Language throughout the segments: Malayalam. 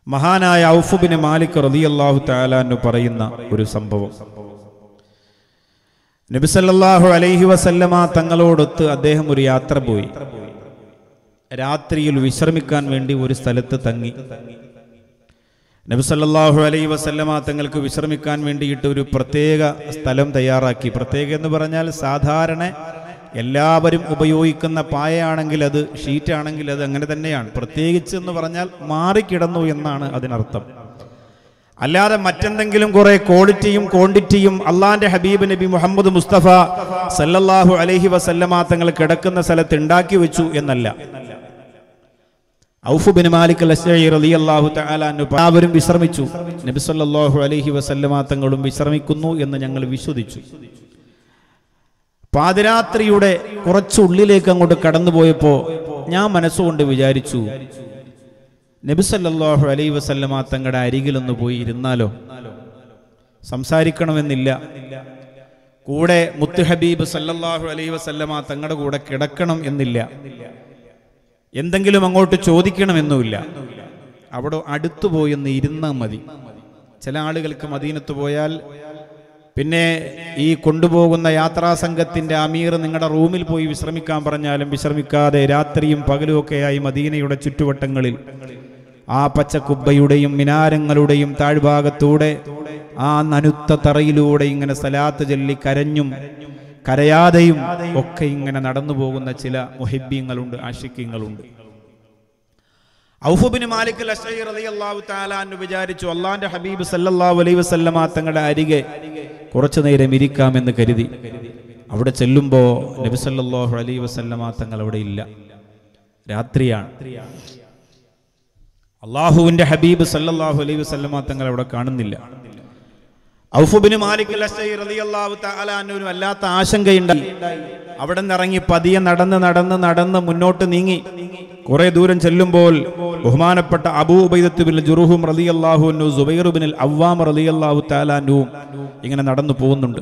മഹാനായ ഔഫുബിന് മാലിക് റളിയല്ലാഹു തആലാന്നു പറയുന്ന ഒരു സംഭവം നബിസല്ലാഹു അലൈഹി വസല്ലമ തങ്ങളോടൊത്ത് അദ്ദേഹം ഒരു യാത്ര പോയി രാത്രിയിൽ വിശ്രമിക്കാൻ വേണ്ടി ഒരു സ്ഥലത്ത് തങ്ങി നബിസല്ലാഹു അലൈഹി വസല്ലമ തങ്ങൾക്ക് വിശ്രമിക്കാൻ വേണ്ടിയിട്ട് ഒരു പ്രത്യേക സ്ഥലം തയ്യാറാക്കി പ്രത്യേക എന്ന് പറഞ്ഞാൽ സാധാരണ എല്ലാവരും ഉപയോഗിക്കുന്ന പായയാണെങ്കിൽ അത് ഷീറ്റാണെങ്കിൽ അത് അങ്ങനെ തന്നെയാണ് പ്രത്യേകിച്ച് എന്ന് പറഞ്ഞാൽ മാറിക്കിടന്നു എന്നാണ് അതിനർത്ഥം അല്ലാതെ മറ്റെന്തെങ്കിലും കുറെ ക്വാളിറ്റിയും ക്വാണ്ടിറ്റിയും അള്ളാന്റെ ഹബീബ് നബി മുഹമ്മദ് മുസ്തഫ സല്ലല്ലാഹു അലൈഹി വസല്ലമ തങ്ങൾ കിടക്കുന്ന സ്ഥലത്ത് ഉണ്ടാക്കി വെച്ചു എന്നല്ല ഔഫു ബിൻ മാലിക് അൽ-അശ്അരി റളിയല്ലാഹു തആല അൻഹു എല്ലാവരും വിശ്രമിച്ചു നബി സല്ലല്ലാഹു അലൈഹി വസല്ലമ തങ്ങളും വിശ്രമിക്കുന്നു എന്ന് ഞങ്ങൾ വിശ്വസിച്ചു പാതിരാത്രിയുടെ കുറച്ചുള്ളിലേക്ക് അങ്ങോട്ട് കടന്നുപോയപ്പോൾ ഞാൻ മനസ്സുകൊണ്ട് വിചാരിച്ചു നബി സല്ലല്ലാഹു അലൈഹി വസല്ലമ തങ്ങളുടെ അരികിലൊന്ന് പോയി ഇരുന്നാലോ സംസാരിക്കണമെന്നില്ല കൂടെ മുത്ത് ഹബീബ് സല്ലല്ലാഹു അലൈഹി വസല്ലമ തങ്ങളുടെ കൂടെ കിടക്കണം എന്നില്ല എന്തെങ്കിലും അങ്ങോട്ട് ചോദിക്കണമെന്നുമില്ല അവിടെ അടുത്തു പോയി ഒന്ന് ഇരുന്നാൽ മതി ചില ആളുകൾക്ക് മദീനത്ത് പോയാൽ പിന്നെ ഈ കൊണ്ടുപോകുന്ന യാത്രാ സംഘത്തിന്റെ അമീർ നിങ്ങളുടെ റൂമിൽ പോയി വിശ്രമിക്കാൻ പറഞ്ഞാലും വിശ്രമിക്കാതെ രാത്രിയും പകലും ഒക്കെയായി മദീനയുടെ ചുറ്റുവട്ടങ്ങളിൽ ആ പച്ചക്കുബ്ബയുടെയും മിനാരങ്ങളുടെയും താഴ്ഭാഗത്തൂടെ ആ നനുത്ത തറയിലൂടെ ഇങ്ങനെ സലാത്ത് ചൊല്ലി കരഞ്ഞും കരയാതെയും ഒക്കെ ഇങ്ങനെ നടന്നു പോകുന്ന ചില മുഹിബ്യങ്ങളുണ്ട് ആഷിക്യങ്ങളുണ്ട് ഔഫുബിന് മാലിക് അശ്ശരി റളിയല്ലാഹു തആല അൻഹു വിചാരിച്ചു അള്ളാന്റെ ഹബീബ് സല്ലല്ലാഹു അലൈഹി വസല്ലമ തങ്ങളുടെ അരികെ കുറച്ചു നേരം ഇരിക്കാമെന്ന് കരുതി അവിടെ ചെല്ലുമ്പോൾ നബി സല്ലല്ലാഹു അലൈഹി വസല്ലമ തങ്ങൾ അവിടെ ഇല്ല രാത്രിയാണ് അള്ളാഹുവിന്റെ ഹബീബ് സല്ലല്ലാഹു അലൈഹി വസല്ലമ തങ്ങൾ അവിടെ കാണുന്നില്ല ഔഫുബിന് മാലിക് അശ്ശരി റളിയല്ലാഹു തആല അൻഹുവിന് വല്ലാത്ത ആശങ്കയുണ്ടായി അവിടെ നിന്ന് ഇറങ്ങി പതിയെ നടന്ന് നടന്ന് നടന്ന് മുന്നോട്ട് നീങ്ങി കുറെ ദൂരം ചെല്ലുമ്പോൾ ബഹുമാനപ്പെട്ട അബൂ ഉബൈദത്ത് ബിൻ ജുറുഹും റളിയല്ലാഹു അൻഹു സുബൈർ ബിൻ അവ്വാം റളിയല്ലാഹു തആല അൻഹുവും ഇങ്ങനെ നടന്നു പോകുന്നുണ്ട്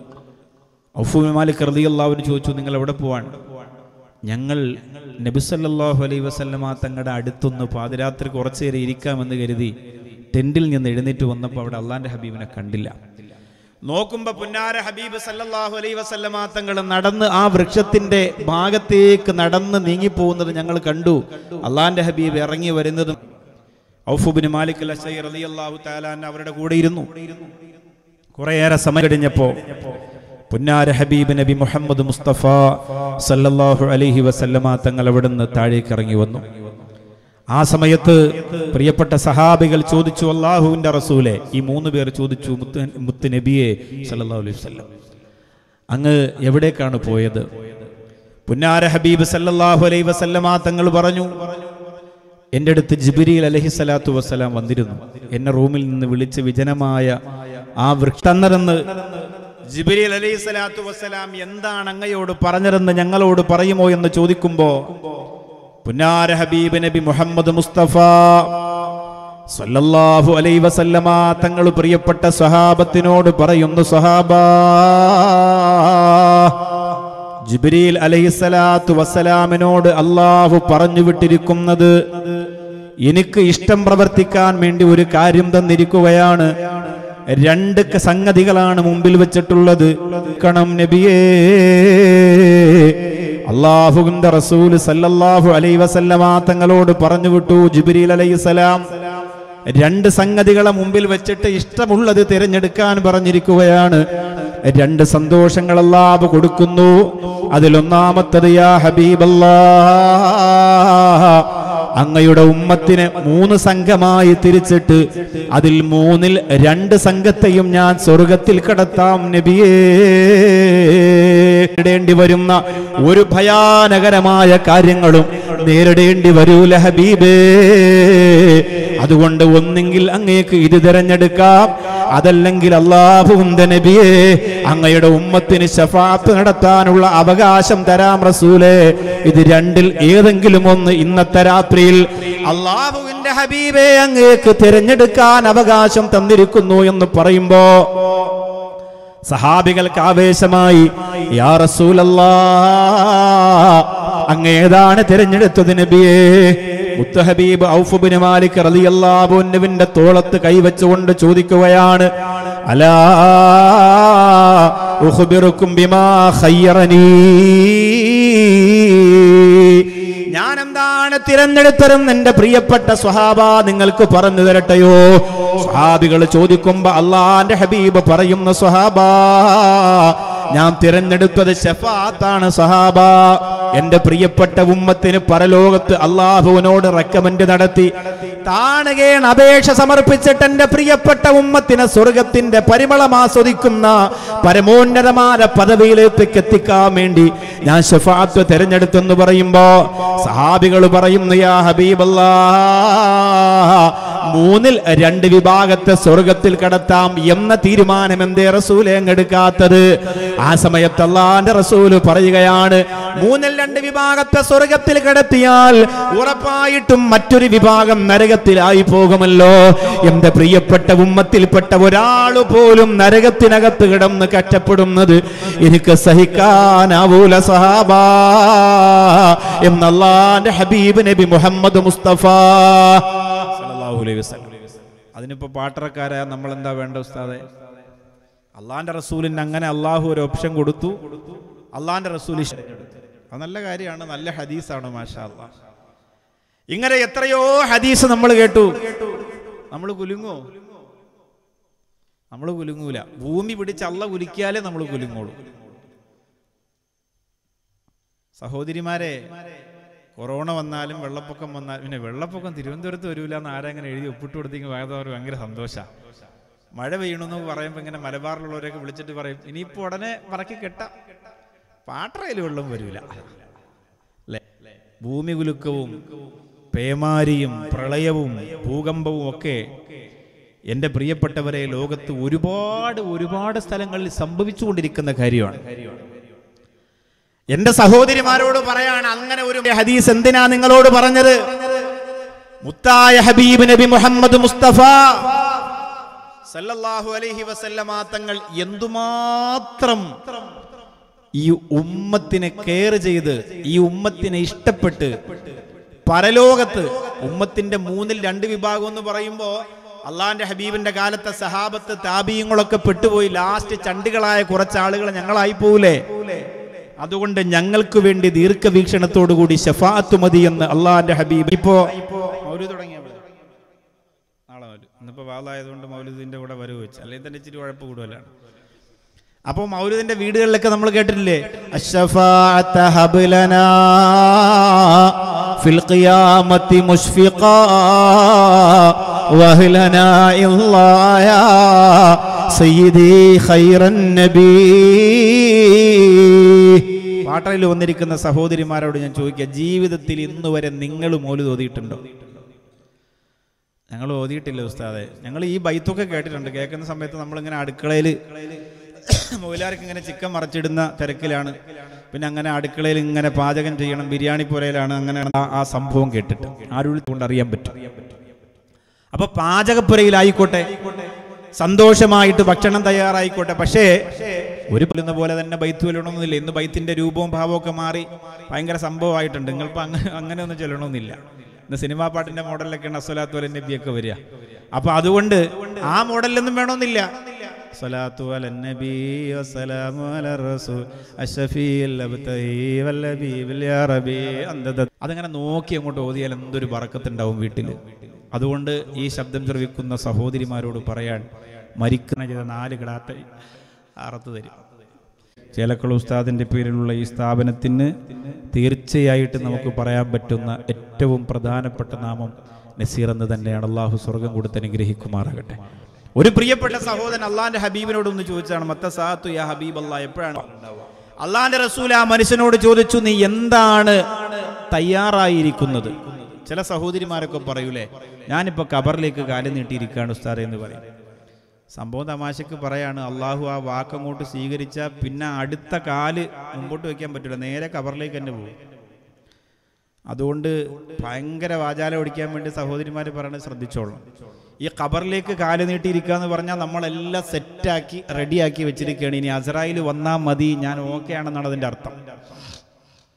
ഔഫുബിൻ മാലിക് റളിയല്ലാഹുവിന് ചോദിച്ചു നിങ്ങൾ എവിടെ പോവാണ് ഞങ്ങൾ നബി സല്ലല്ലാഹു അലൈഹി വസല്ലമ തങ്ങളുടെ അടുത്തൊന്ന് പാതിരാത്രി കുറച്ചു നേരം ഇരിക്കാമെന്ന് കരുതി ടെന്റിൽ നിന്ന് എഴുന്നേറ്റ് വന്നപ്പോൾ അവിടെ അള്ളാന്റെ ഹബീബിനെ കണ്ടില്ല നോക്കുമ്പോ പുന്നാര ഹബീബ് സല്ലല്ലാഹു അലൈഹി വസല്ലമ തങ്ങൾ നടന്ന് ആ വൃക്ഷത്തിന്റെ ഭാഗത്തേക്ക് നടന്ന് നീങ്ങിപ്പോകുന്നത് ഞങ്ങൾ കണ്ടു അള്ളാന്റെ ഹബീബ് ഇറങ്ങി വരുന്നതും ഔഫുബിന് മാലിക് അലൈഹി റളിയല്ലാഹു തആല അവരുടെ കൂടെ ഇരുന്നു കുറേയേറെ സമയം കഴിഞ്ഞപ്പോ പുന്നാര ഹബീബ് നബി മുഹമ്മദ് മുസ്തഫ സല്ലല്ലാഹു അലൈഹി വസല്ലമ തങ്ങൾ അവിടുന്ന് താഴേക്ക് ഇറങ്ങി വന്നു ആ സമയത്ത് പ്രിയപ്പെട്ട സഹാബികൾ ചോദിച്ചു അള്ളാഹുവിന്റെ റസൂലെ ഈ മൂന്ന് പേർ ചോദിച്ചു മുത്ത് മുത്ത് നബിയെ സല്ലല്ലാഹു അലൈഹി വസല്ലം അങ്ങ് എവിടേക്കാണ് പോയത് പുന്നാര ഹബീബ് സല്ലല്ലാഹു അലൈഹി വസല്ലമ തങ്ങൾ പറഞ്ഞു എൻ്റെ അടുത്ത് ജിബിരിൽ അലഹി സ്വലാത്തു വസ്സലാം വന്നിരുന്നു എന്നെ റൂമിൽ നിന്ന് വിളിച്ച് വിജനമായ ആ വൃക്ഷന്നതെന്ന് ജിബിരിൽ അലൈഹി സ്വലാത്തു വസ്സലാം എന്താണ് അങ്ങയോട് പറഞ്ഞതെന്ന് ഞങ്ങളോട് പറയുമോ എന്ന് ചോദിക്കുമ്പോ പുന്നാര ഹബീബ് നബി മുഹമ്മദ് മുസ്തഫ സല്ലല്ലാഹു അലൈ വസല്ലമ തങ്ങൾ പ്രിയപ്പെട്ട സ്വഹാബത്തിനോട് പറയുന്നു സ്വഹാബ ജിബ്രീൽ അലൈഹിസ്സലാത്തു വസ്സലാമിനോട് അള്ളാഹു പറഞ്ഞു വിട്ടിരിക്കുന്നത് എനിക്ക് ഇഷ്ടം പ്രവർത്തിക്കാൻ വേണ്ടി ഒരു കാര്യം തന്നിരിക്കുകയാണ് രണ്ട് ക- സംഗതികളാണ് മുമ്പിൽ വെച്ചിട്ടുള്ളത് കണം നബിയേ അള്ളാഹുവിന്റെ റസൂൽ സല്ലല്ലാഹു അലൈ വസല്ലമ തങ്ങളോട് പറഞ്ഞു വിട്ടു ജിബ്രീൽ അലൈഹിസ്സലാം രണ്ട് സംഗതികളെ മുമ്പിൽ വെച്ചിട്ട് ഇഷ്ടമുള്ളത് തിരഞ്ഞെടുക്കാൻ പറഞ്ഞിരിക്കുകയാണ് രണ്ട് സന്തോഷങ്ങൾ അല്ലാഹ് കൊടുക്കുന്നു അതിലൊന്നാമത്തത് യാ ഹബീബല്ലാ അങ്ങയുടെ ഉമ്മത്തിനെ മൂന്ന് സംഘമായി തിരിച്ചിട്ട് അതിൽ മൂന്നിൽ രണ്ട് സംഘത്തെയും ഞാൻ സ്വർഗത്തിൽ കടത്താം നബിയേ നേരിടേണ്ടി വരുന്ന ഒരു ഭയാനകരമായ കാര്യങ്ങളും നേരിടേണ്ടി വരൂല ഹബീബേ അതുകൊണ്ട് ഒന്നെങ്കിൽ അങ്ങേക്ക് ഇത് തിരഞ്ഞെടുക്കാം അതല്ലെങ്കിൽ അള്ളാഹുവിന്റെ നബിയെ അങ്ങയുടെ ഉമ്മത്തിന് ശഫാത്ത് നടത്താനുള്ള അവകാശം തരാം റസൂലേ ഇത് രണ്ടിൽ ഏതെങ്കിലും ഒന്ന് ഇന്നത്തെ രാത്രിയിൽ അള്ളാഹുവിന്റെ ഹബീബെ അങ്ങേക്ക് തിരഞ്ഞെടുക്കാൻ അവകാശം തന്നിരിക്കുന്നു എന്ന് പറയുമ്പോ സഹാബികൾക്ക് ആവേശമായി യാ റസൂലല്ലാ അങ്ങ് ഏതാണ് തിരഞ്ഞെടുത്തത് നബിയേ മുത്തഹബീബ് ഔഫുബിന് മാലിക് റളിയല്ലാഹുവിന്റെ തോളത്ത് കൈവച്ചുകൊണ്ട് ചോദിക്കുകയാണ് അലാ ഉഖ്ബിറുക്കും ബിമാ ഖയ്യറനീ ഞാൻ എന്താണ് തിരഞ്ഞെടുത്തതെന്ന് എന്റെ പ്രിയപ്പെട്ട സ്വഹാബ നിങ്ങൾക്ക് പറഞ്ഞു തരട്ടെയോ സ്വഹാബികൾ ചോദിക്കുമ്പോ അള്ളാന്റെ ഹബീബ് പറയുന്ന സ്വഹാബ ഞാൻ തിരഞ്ഞെടുത്തത് ഷഫാത്താണ് സഹാബ എന്റെ പ്രിയപ്പെട്ട ഉമ്മത്തിന് പരലോകത്ത് അള്ളാഹുവിനോട് റെക്കമെന്റ് നടത്തി താണുകേൺ അപേക്ഷ സമർപ്പിച്ചിട്ട് എന്റെ പ്രിയപ്പെട്ട ഉമ്മത്തിന് സ്വർഗത്തിന്റെ പരിമളം ആസ്വദിക്കുന്ന പരമോന്നതമായ പദവിയിലേക്ക് എത്തിക്കാൻ വേണ്ടി ഞാൻ ഷഫാത്ത് തിരഞ്ഞെടുത്തെന്ന് പറയുമ്പോ സഹാബികൾ പറയുന്നു യാ ഹബീബല്ലാ മൂന്നിൽ രണ്ട് വിഭാഗത്തെ സ്വർഗത്തിൽ കടത്താം എന്ന തീരുമാനം എന്തേ റസൂലെ അങ്ങെടുക്കാത്തത് ആ സമയത്ത് അള്ളാന്റെ റസൂല് പറയുകയാണ് മൂന്നിൽ രണ്ട് വിഭാഗത്തെ സ്വർഗത്തിൽ കടത്തിയാൽ ഉറപ്പായിട്ടും മറ്റൊരു വിഭാഗം നരകത്തിലായി പോകുമല്ലോ എന്റെ പ്രിയപ്പെട്ട ഉമ്മത്തിൽപ്പെട്ട ഒരാള് പോലും നരകത്തിനകത്ത് കിടന്ന് കഷ്ടപ്പെടുന്നത് എനിക്ക് സഹിക്കാനാവൂല സഹാബ എന്നല്ലാന്റെ ഹബീബ് നബി മുഹമ്മദ് മുസ്തഫ സല്ലല്ലാഹു അലൈഹി വസല്ലം അതിനിപ്പോ പാട്ടറക്കാരായ നമ്മൾ എന്താ വേണ്ട ഉസ്താദെ അള്ളാന്റെ റസൂലിന് അങ്ങനെ അള്ളാഹു ഒരു ഓപ്ഷൻ കൊടുത്തു അള്ളാന്റെ റസൂൽ അത് നല്ല കാര്യമാണ് നല്ല ഹദീസാണ് മാഷാ അല്ലാ ഇങ്ങനെ എത്രയോ ഹദീസ് നമ്മൾ കേട്ടു നമ്മൾ കുലുങ്ങോ നമ്മൾ കുലുങ്ങൂല ഭൂമി പിടിച്ച് അള്ള കുലിക്കാലേ നമ്മൾ കുലുങ്ങോളൂ സഹോദരിമാരെ കൊറോണ വന്നാലും വെള്ളപ്പൊക്കം വന്നാലും പിന്നെ വെള്ളപ്പൊക്കം തിരുവനന്തപുരത്ത് വരൂല എന്ന് ആരെങ്ങനെ എഴുതി ഒപ്പിട്ട് കൊടുത്തെങ്കിൽ വേഗം ഭയങ്കര സന്തോഷമാണ് മഴ പെയ്യണമെന്ന് പറയുമ്പോൾ ഇങ്ങനെ മലബാറിലുള്ളവരൊക്കെ വിളിച്ചിട്ട് പറയും ഇനിയിപ്പോൾ ഉടനെ പറക്കി കെട്ട പാട്ടറയിൽ വെള്ളം വരൂല അല്ലേ ഭൂമി കുലുക്കവും പേമാരിയും പ്രളയവും ഭൂകമ്പവും ഒക്കെ എൻ്റെ പ്രിയപ്പെട്ടവരെ ലോകത്ത് ഒരുപാട് ഒരുപാട് സ്ഥലങ്ങളിൽ സംഭവിച്ചുകൊണ്ടിരിക്കുന്ന കാര്യമാണ് എന്റെ സഹോദരിമാരോട് പറയാണ് അങ്ങനെ ഒരു ഹദീസ് എന്തിനാ നിങ്ങളോട് പറഞ്ഞത് മുത്തായ ഹബീബ് നബി മുഹമ്മദ് മുസ്തഫ സല്ലല്ലാഹു അലൈഹി വസല്ലമ തങ്ങൾ എന്തുമാത്രം ഈ ഉമ്മത്തിനെ കെയർ ചെയ്ത് ഈ ഉമ്മത്തിനെ ഇഷ്ടപ്പെട്ട് പരലോകത്ത് ഉമ്മത്തിന്റെ മൂന്നിൽ രണ്ട് വിഭാഗം എന്ന് പറയുമ്പോ അള്ളാന്റെ ഹബീബിന്റെ കാലത്തെ സഹാബത്ത് താപീയങ്ങളൊക്കെ പെട്ടുപോയി ലാസ്റ്റ് ചണ്ടികളായ കുറച്ച് ആളുകൾ ഞങ്ങളായി പോകൂലേ അതുകൊണ്ട് ഞങ്ങൾക്ക് വേണ്ടി ദീർഘവീക്ഷണത്തോടു കൂടി ഷഫാത്ത് മതി എന്ന് അള്ളാന്റെ ഹബീബ് ഇപ്പോ മൗലൂദ് തുടങ്ങിയ നാളെ മൗലൂദ് ഇന്നിപ്പോ വാളായതുകൊണ്ട് മൗലൂദിന്റെ കൂടെ വരവ് വെച്ച് അല്ലെങ്കിൽ തന്നെ ഇച്ചിരി ഉഴപ്പ് കൂടുതലാണ് അപ്പൊ മൗലൂദിന്റെ വീടുകളിലൊക്കെ നമ്മൾ കേട്ടിട്ടില്ലേ അശ്ശഫാഅത്ത ഹബ്ലനാ ഫിൽ ഖിയാമത്തി മുഷ്ഫിഖാ വഹ്ലനാ ഇല്ലായാ സയ്യിദി ഖൈറൻ നബീ പാട്ടയിൽ വന്നിരിക്കുന്ന സഹോദരിമാരോട് ഞാൻ ചോദിക്കുക ജീവിതത്തിൽ ഇന്ന് വരെ നിങ്ങൾ മോല് തോതിയിട്ടുണ്ടോ ഞങ്ങൾ ഓതിയിട്ടില്ല ഉസ്താദെ ഞങ്ങൾ ഈ ബൈത്തൊക്കെ കേട്ടിട്ടുണ്ട് കേൾക്കുന്ന സമയത്ത് നമ്മളിങ്ങനെ അടുക്കളയിൽ മൊയിലാർക്ക് ഇങ്ങനെ ചിക്കൻ മറച്ചിടുന്ന തിരക്കിലാണ് പിന്നെ അങ്ങനെ അടുക്കളയിൽ ഇങ്ങനെ പാചകം ചെയ്യണം ബിരിയാണി പുരയിലാണ് അങ്ങനെ ആ- ആ സംഭവം കേട്ടിട്ട് ആരുള്ളിൽ കൊണ്ട് അറിയാൻ പറ്റും അപ്പൊ പാചകപ്പുരയിലായിക്കോട്ടെ സന്തോഷമായിട്ട് ഭക്ഷണം തയ്യാറായിക്കോട്ടെ പക്ഷേ ഒരു പുല്ലുന്ന പോലെ തന്നെ ബൈത്ത് ചൊല്ലണമെന്നില്ല ഇന്ന് ബൈത്തിന്റെ രൂപവും ഭാവവും ഒക്കെ മാറി ഭയങ്കര സംഭവമായിട്ടുണ്ട് നിങ്ങളിപ്പോ അങ്ങനെ അങ്ങനെ ഒന്നും ചൊല്ലണമെന്നില്ല ഇന്ന് സിനിമാ പാട്ടിന്റെ മോഡലിലൊക്കെയാണ് അസ്വലാത്തു അലൻ നബിയൊക്കെ വരിക അപ്പൊ അതുകൊണ്ട് ആ മോഡലൊന്നും വേണമെന്നില്ല സ്വലാത്തു അലൻ നബി വസ്സലാമു അലാ റസൂൽ അഷ്റഫീൽ അബ്തഹി വല്ലബീബിൽ യാ റബി അന്തദ അതങ്ങനെ നോക്കി അങ്ങോട്ട് ഓതിയാൽ എന്തൊരു ബറക്കത്തുണ്ടാവും വീട്ടിൽ അതുകൊണ്ട് ഈ ശബ്ദം ശ്രവിക്കുന്ന സഹോദരിമാരോട് പറയാൻ മരിക്കുന്ന ചെയ്ത നാല് കിടാത്ത അറത്ത് തരും ചേലക്കള ഉസ്താദിൻ്റെ പേരിലുള്ള ഈ സ്ഥാപനത്തിന് തീർച്ചയായിട്ടും നമുക്ക് പറയാൻ പറ്റുന്ന ഏറ്റവും പ്രധാനപ്പെട്ട നാമം നസീർ എന്ന് തന്നെയാണ് അള്ളാഹു സ്വർഗം കൊടുത്ത് അനുഗ്രഹിക്കുമാറാകട്ടെ ഒരു പ്രിയപ്പെട്ട സഹോദരൻ അള്ളാന്റെ ഹബീബിനോട് ഒന്ന് ചോദിച്ചാണ് മത്തസാത്തു യാ ഹബീബ് അല്ലാ എപ്പോഴാണ് അള്ളാന്റെ റസൂൽ ആ മനുഷ്യനോട് ചോദിച്ചു നീ എന്താണ് തയ്യാറായിരിക്കുന്നത് ചില സഹോദരിമാരൊക്കെ പറയൂലേ ഞാനിപ്പോൾ കബറിലേക്ക് കാലം നീട്ടിയിരിക്കുകയാണ് ഉസ്താദെ എന്ന് പറയും സംഭവം തമാശക്ക് പറയാണ് അള്ളാഹു ആ വാക്കങ്ങോട്ട് സ്വീകരിച്ച പിന്നെ അടുത്ത കാല് മുമ്പോട്ട് വെക്കാൻ പറ്റില്ല നേരെ കബറിലേക്ക് തന്നെ പോകും അതുകൊണ്ട് ഭയങ്കര വാചാലം ഓടിക്കാൻ വേണ്ടി സഹോദരിമാർ പറയണത് ശ്രദ്ധിച്ചോളണം ഈ ഖബറിലേക്ക് കാല് നീട്ടിയിരിക്കുക എന്ന് പറഞ്ഞാൽ നമ്മളെല്ലാം സെറ്റാക്കി റെഡിയാക്കി വെച്ചിരിക്കുകയാണ് ഇനി അസറായിൽ വന്നാൽ മതി ഞാൻ ഓക്കെ ആണെന്നാണ് അതിൻ്റെ അർത്ഥം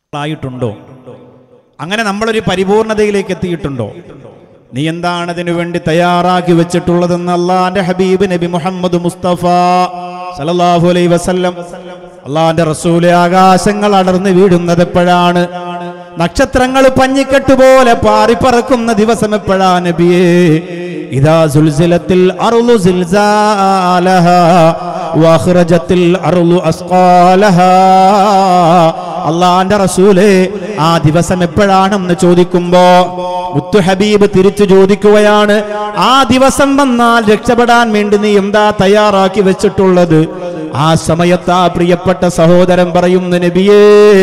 ആയിട്ടുണ്ടോ അങ്ങനെ നമ്മളൊരു പരിപൂർണതയിലേക്ക് എത്തിയിട്ടുണ്ടോ നീ എന്താണ് അതിനു വേണ്ടി തയ്യാറാക്കി വെച്ചിട്ടുള്ളതെന്ന് അള്ളാന്റെ ഹബീബ് നബി മുഹമ്മദ് മുസ്തഫ സല്ലല്ലാഹു അലൈഹി വസല്ലം അള്ളാന്റെ റസൂലെ ആകാശങ്ങൾ അടർന്നു വീഴുന്നത് എപ്പോഴാണ് നക്ഷത്രങ്ങൾ പഞ്ഞിക്കെട്ട് പോലെ പാറിപ്പറക്കുന്ന ദിവസം എപ്പോഴാ നബിയേ ഇതാ സുൽസിലത്തിൽ അറുളു സിൽസാലഹാ വഖറജത്തിൽ അറുളു അസ്ഖാലഹാ അള്ളാന്റെ റസൂലെ ആ ദിവസം എപ്പോഴാണെന്ന് ചോദിക്കുമ്പോ മുത്തു ഹബീബ് തിരിച്ചു ചോദിക്കുകയാണ് ആ ദിവസം വന്നാൽ രക്ഷപ്പെടാൻ വേണ്ടി നീ എന്താ തയ്യാറാക്കി വെച്ചിട്ടുള്ളത് ആ സമയത്ത് ആ പ്രിയപ്പെട്ട സഹോദരൻ പറയുന്നു നബിയേ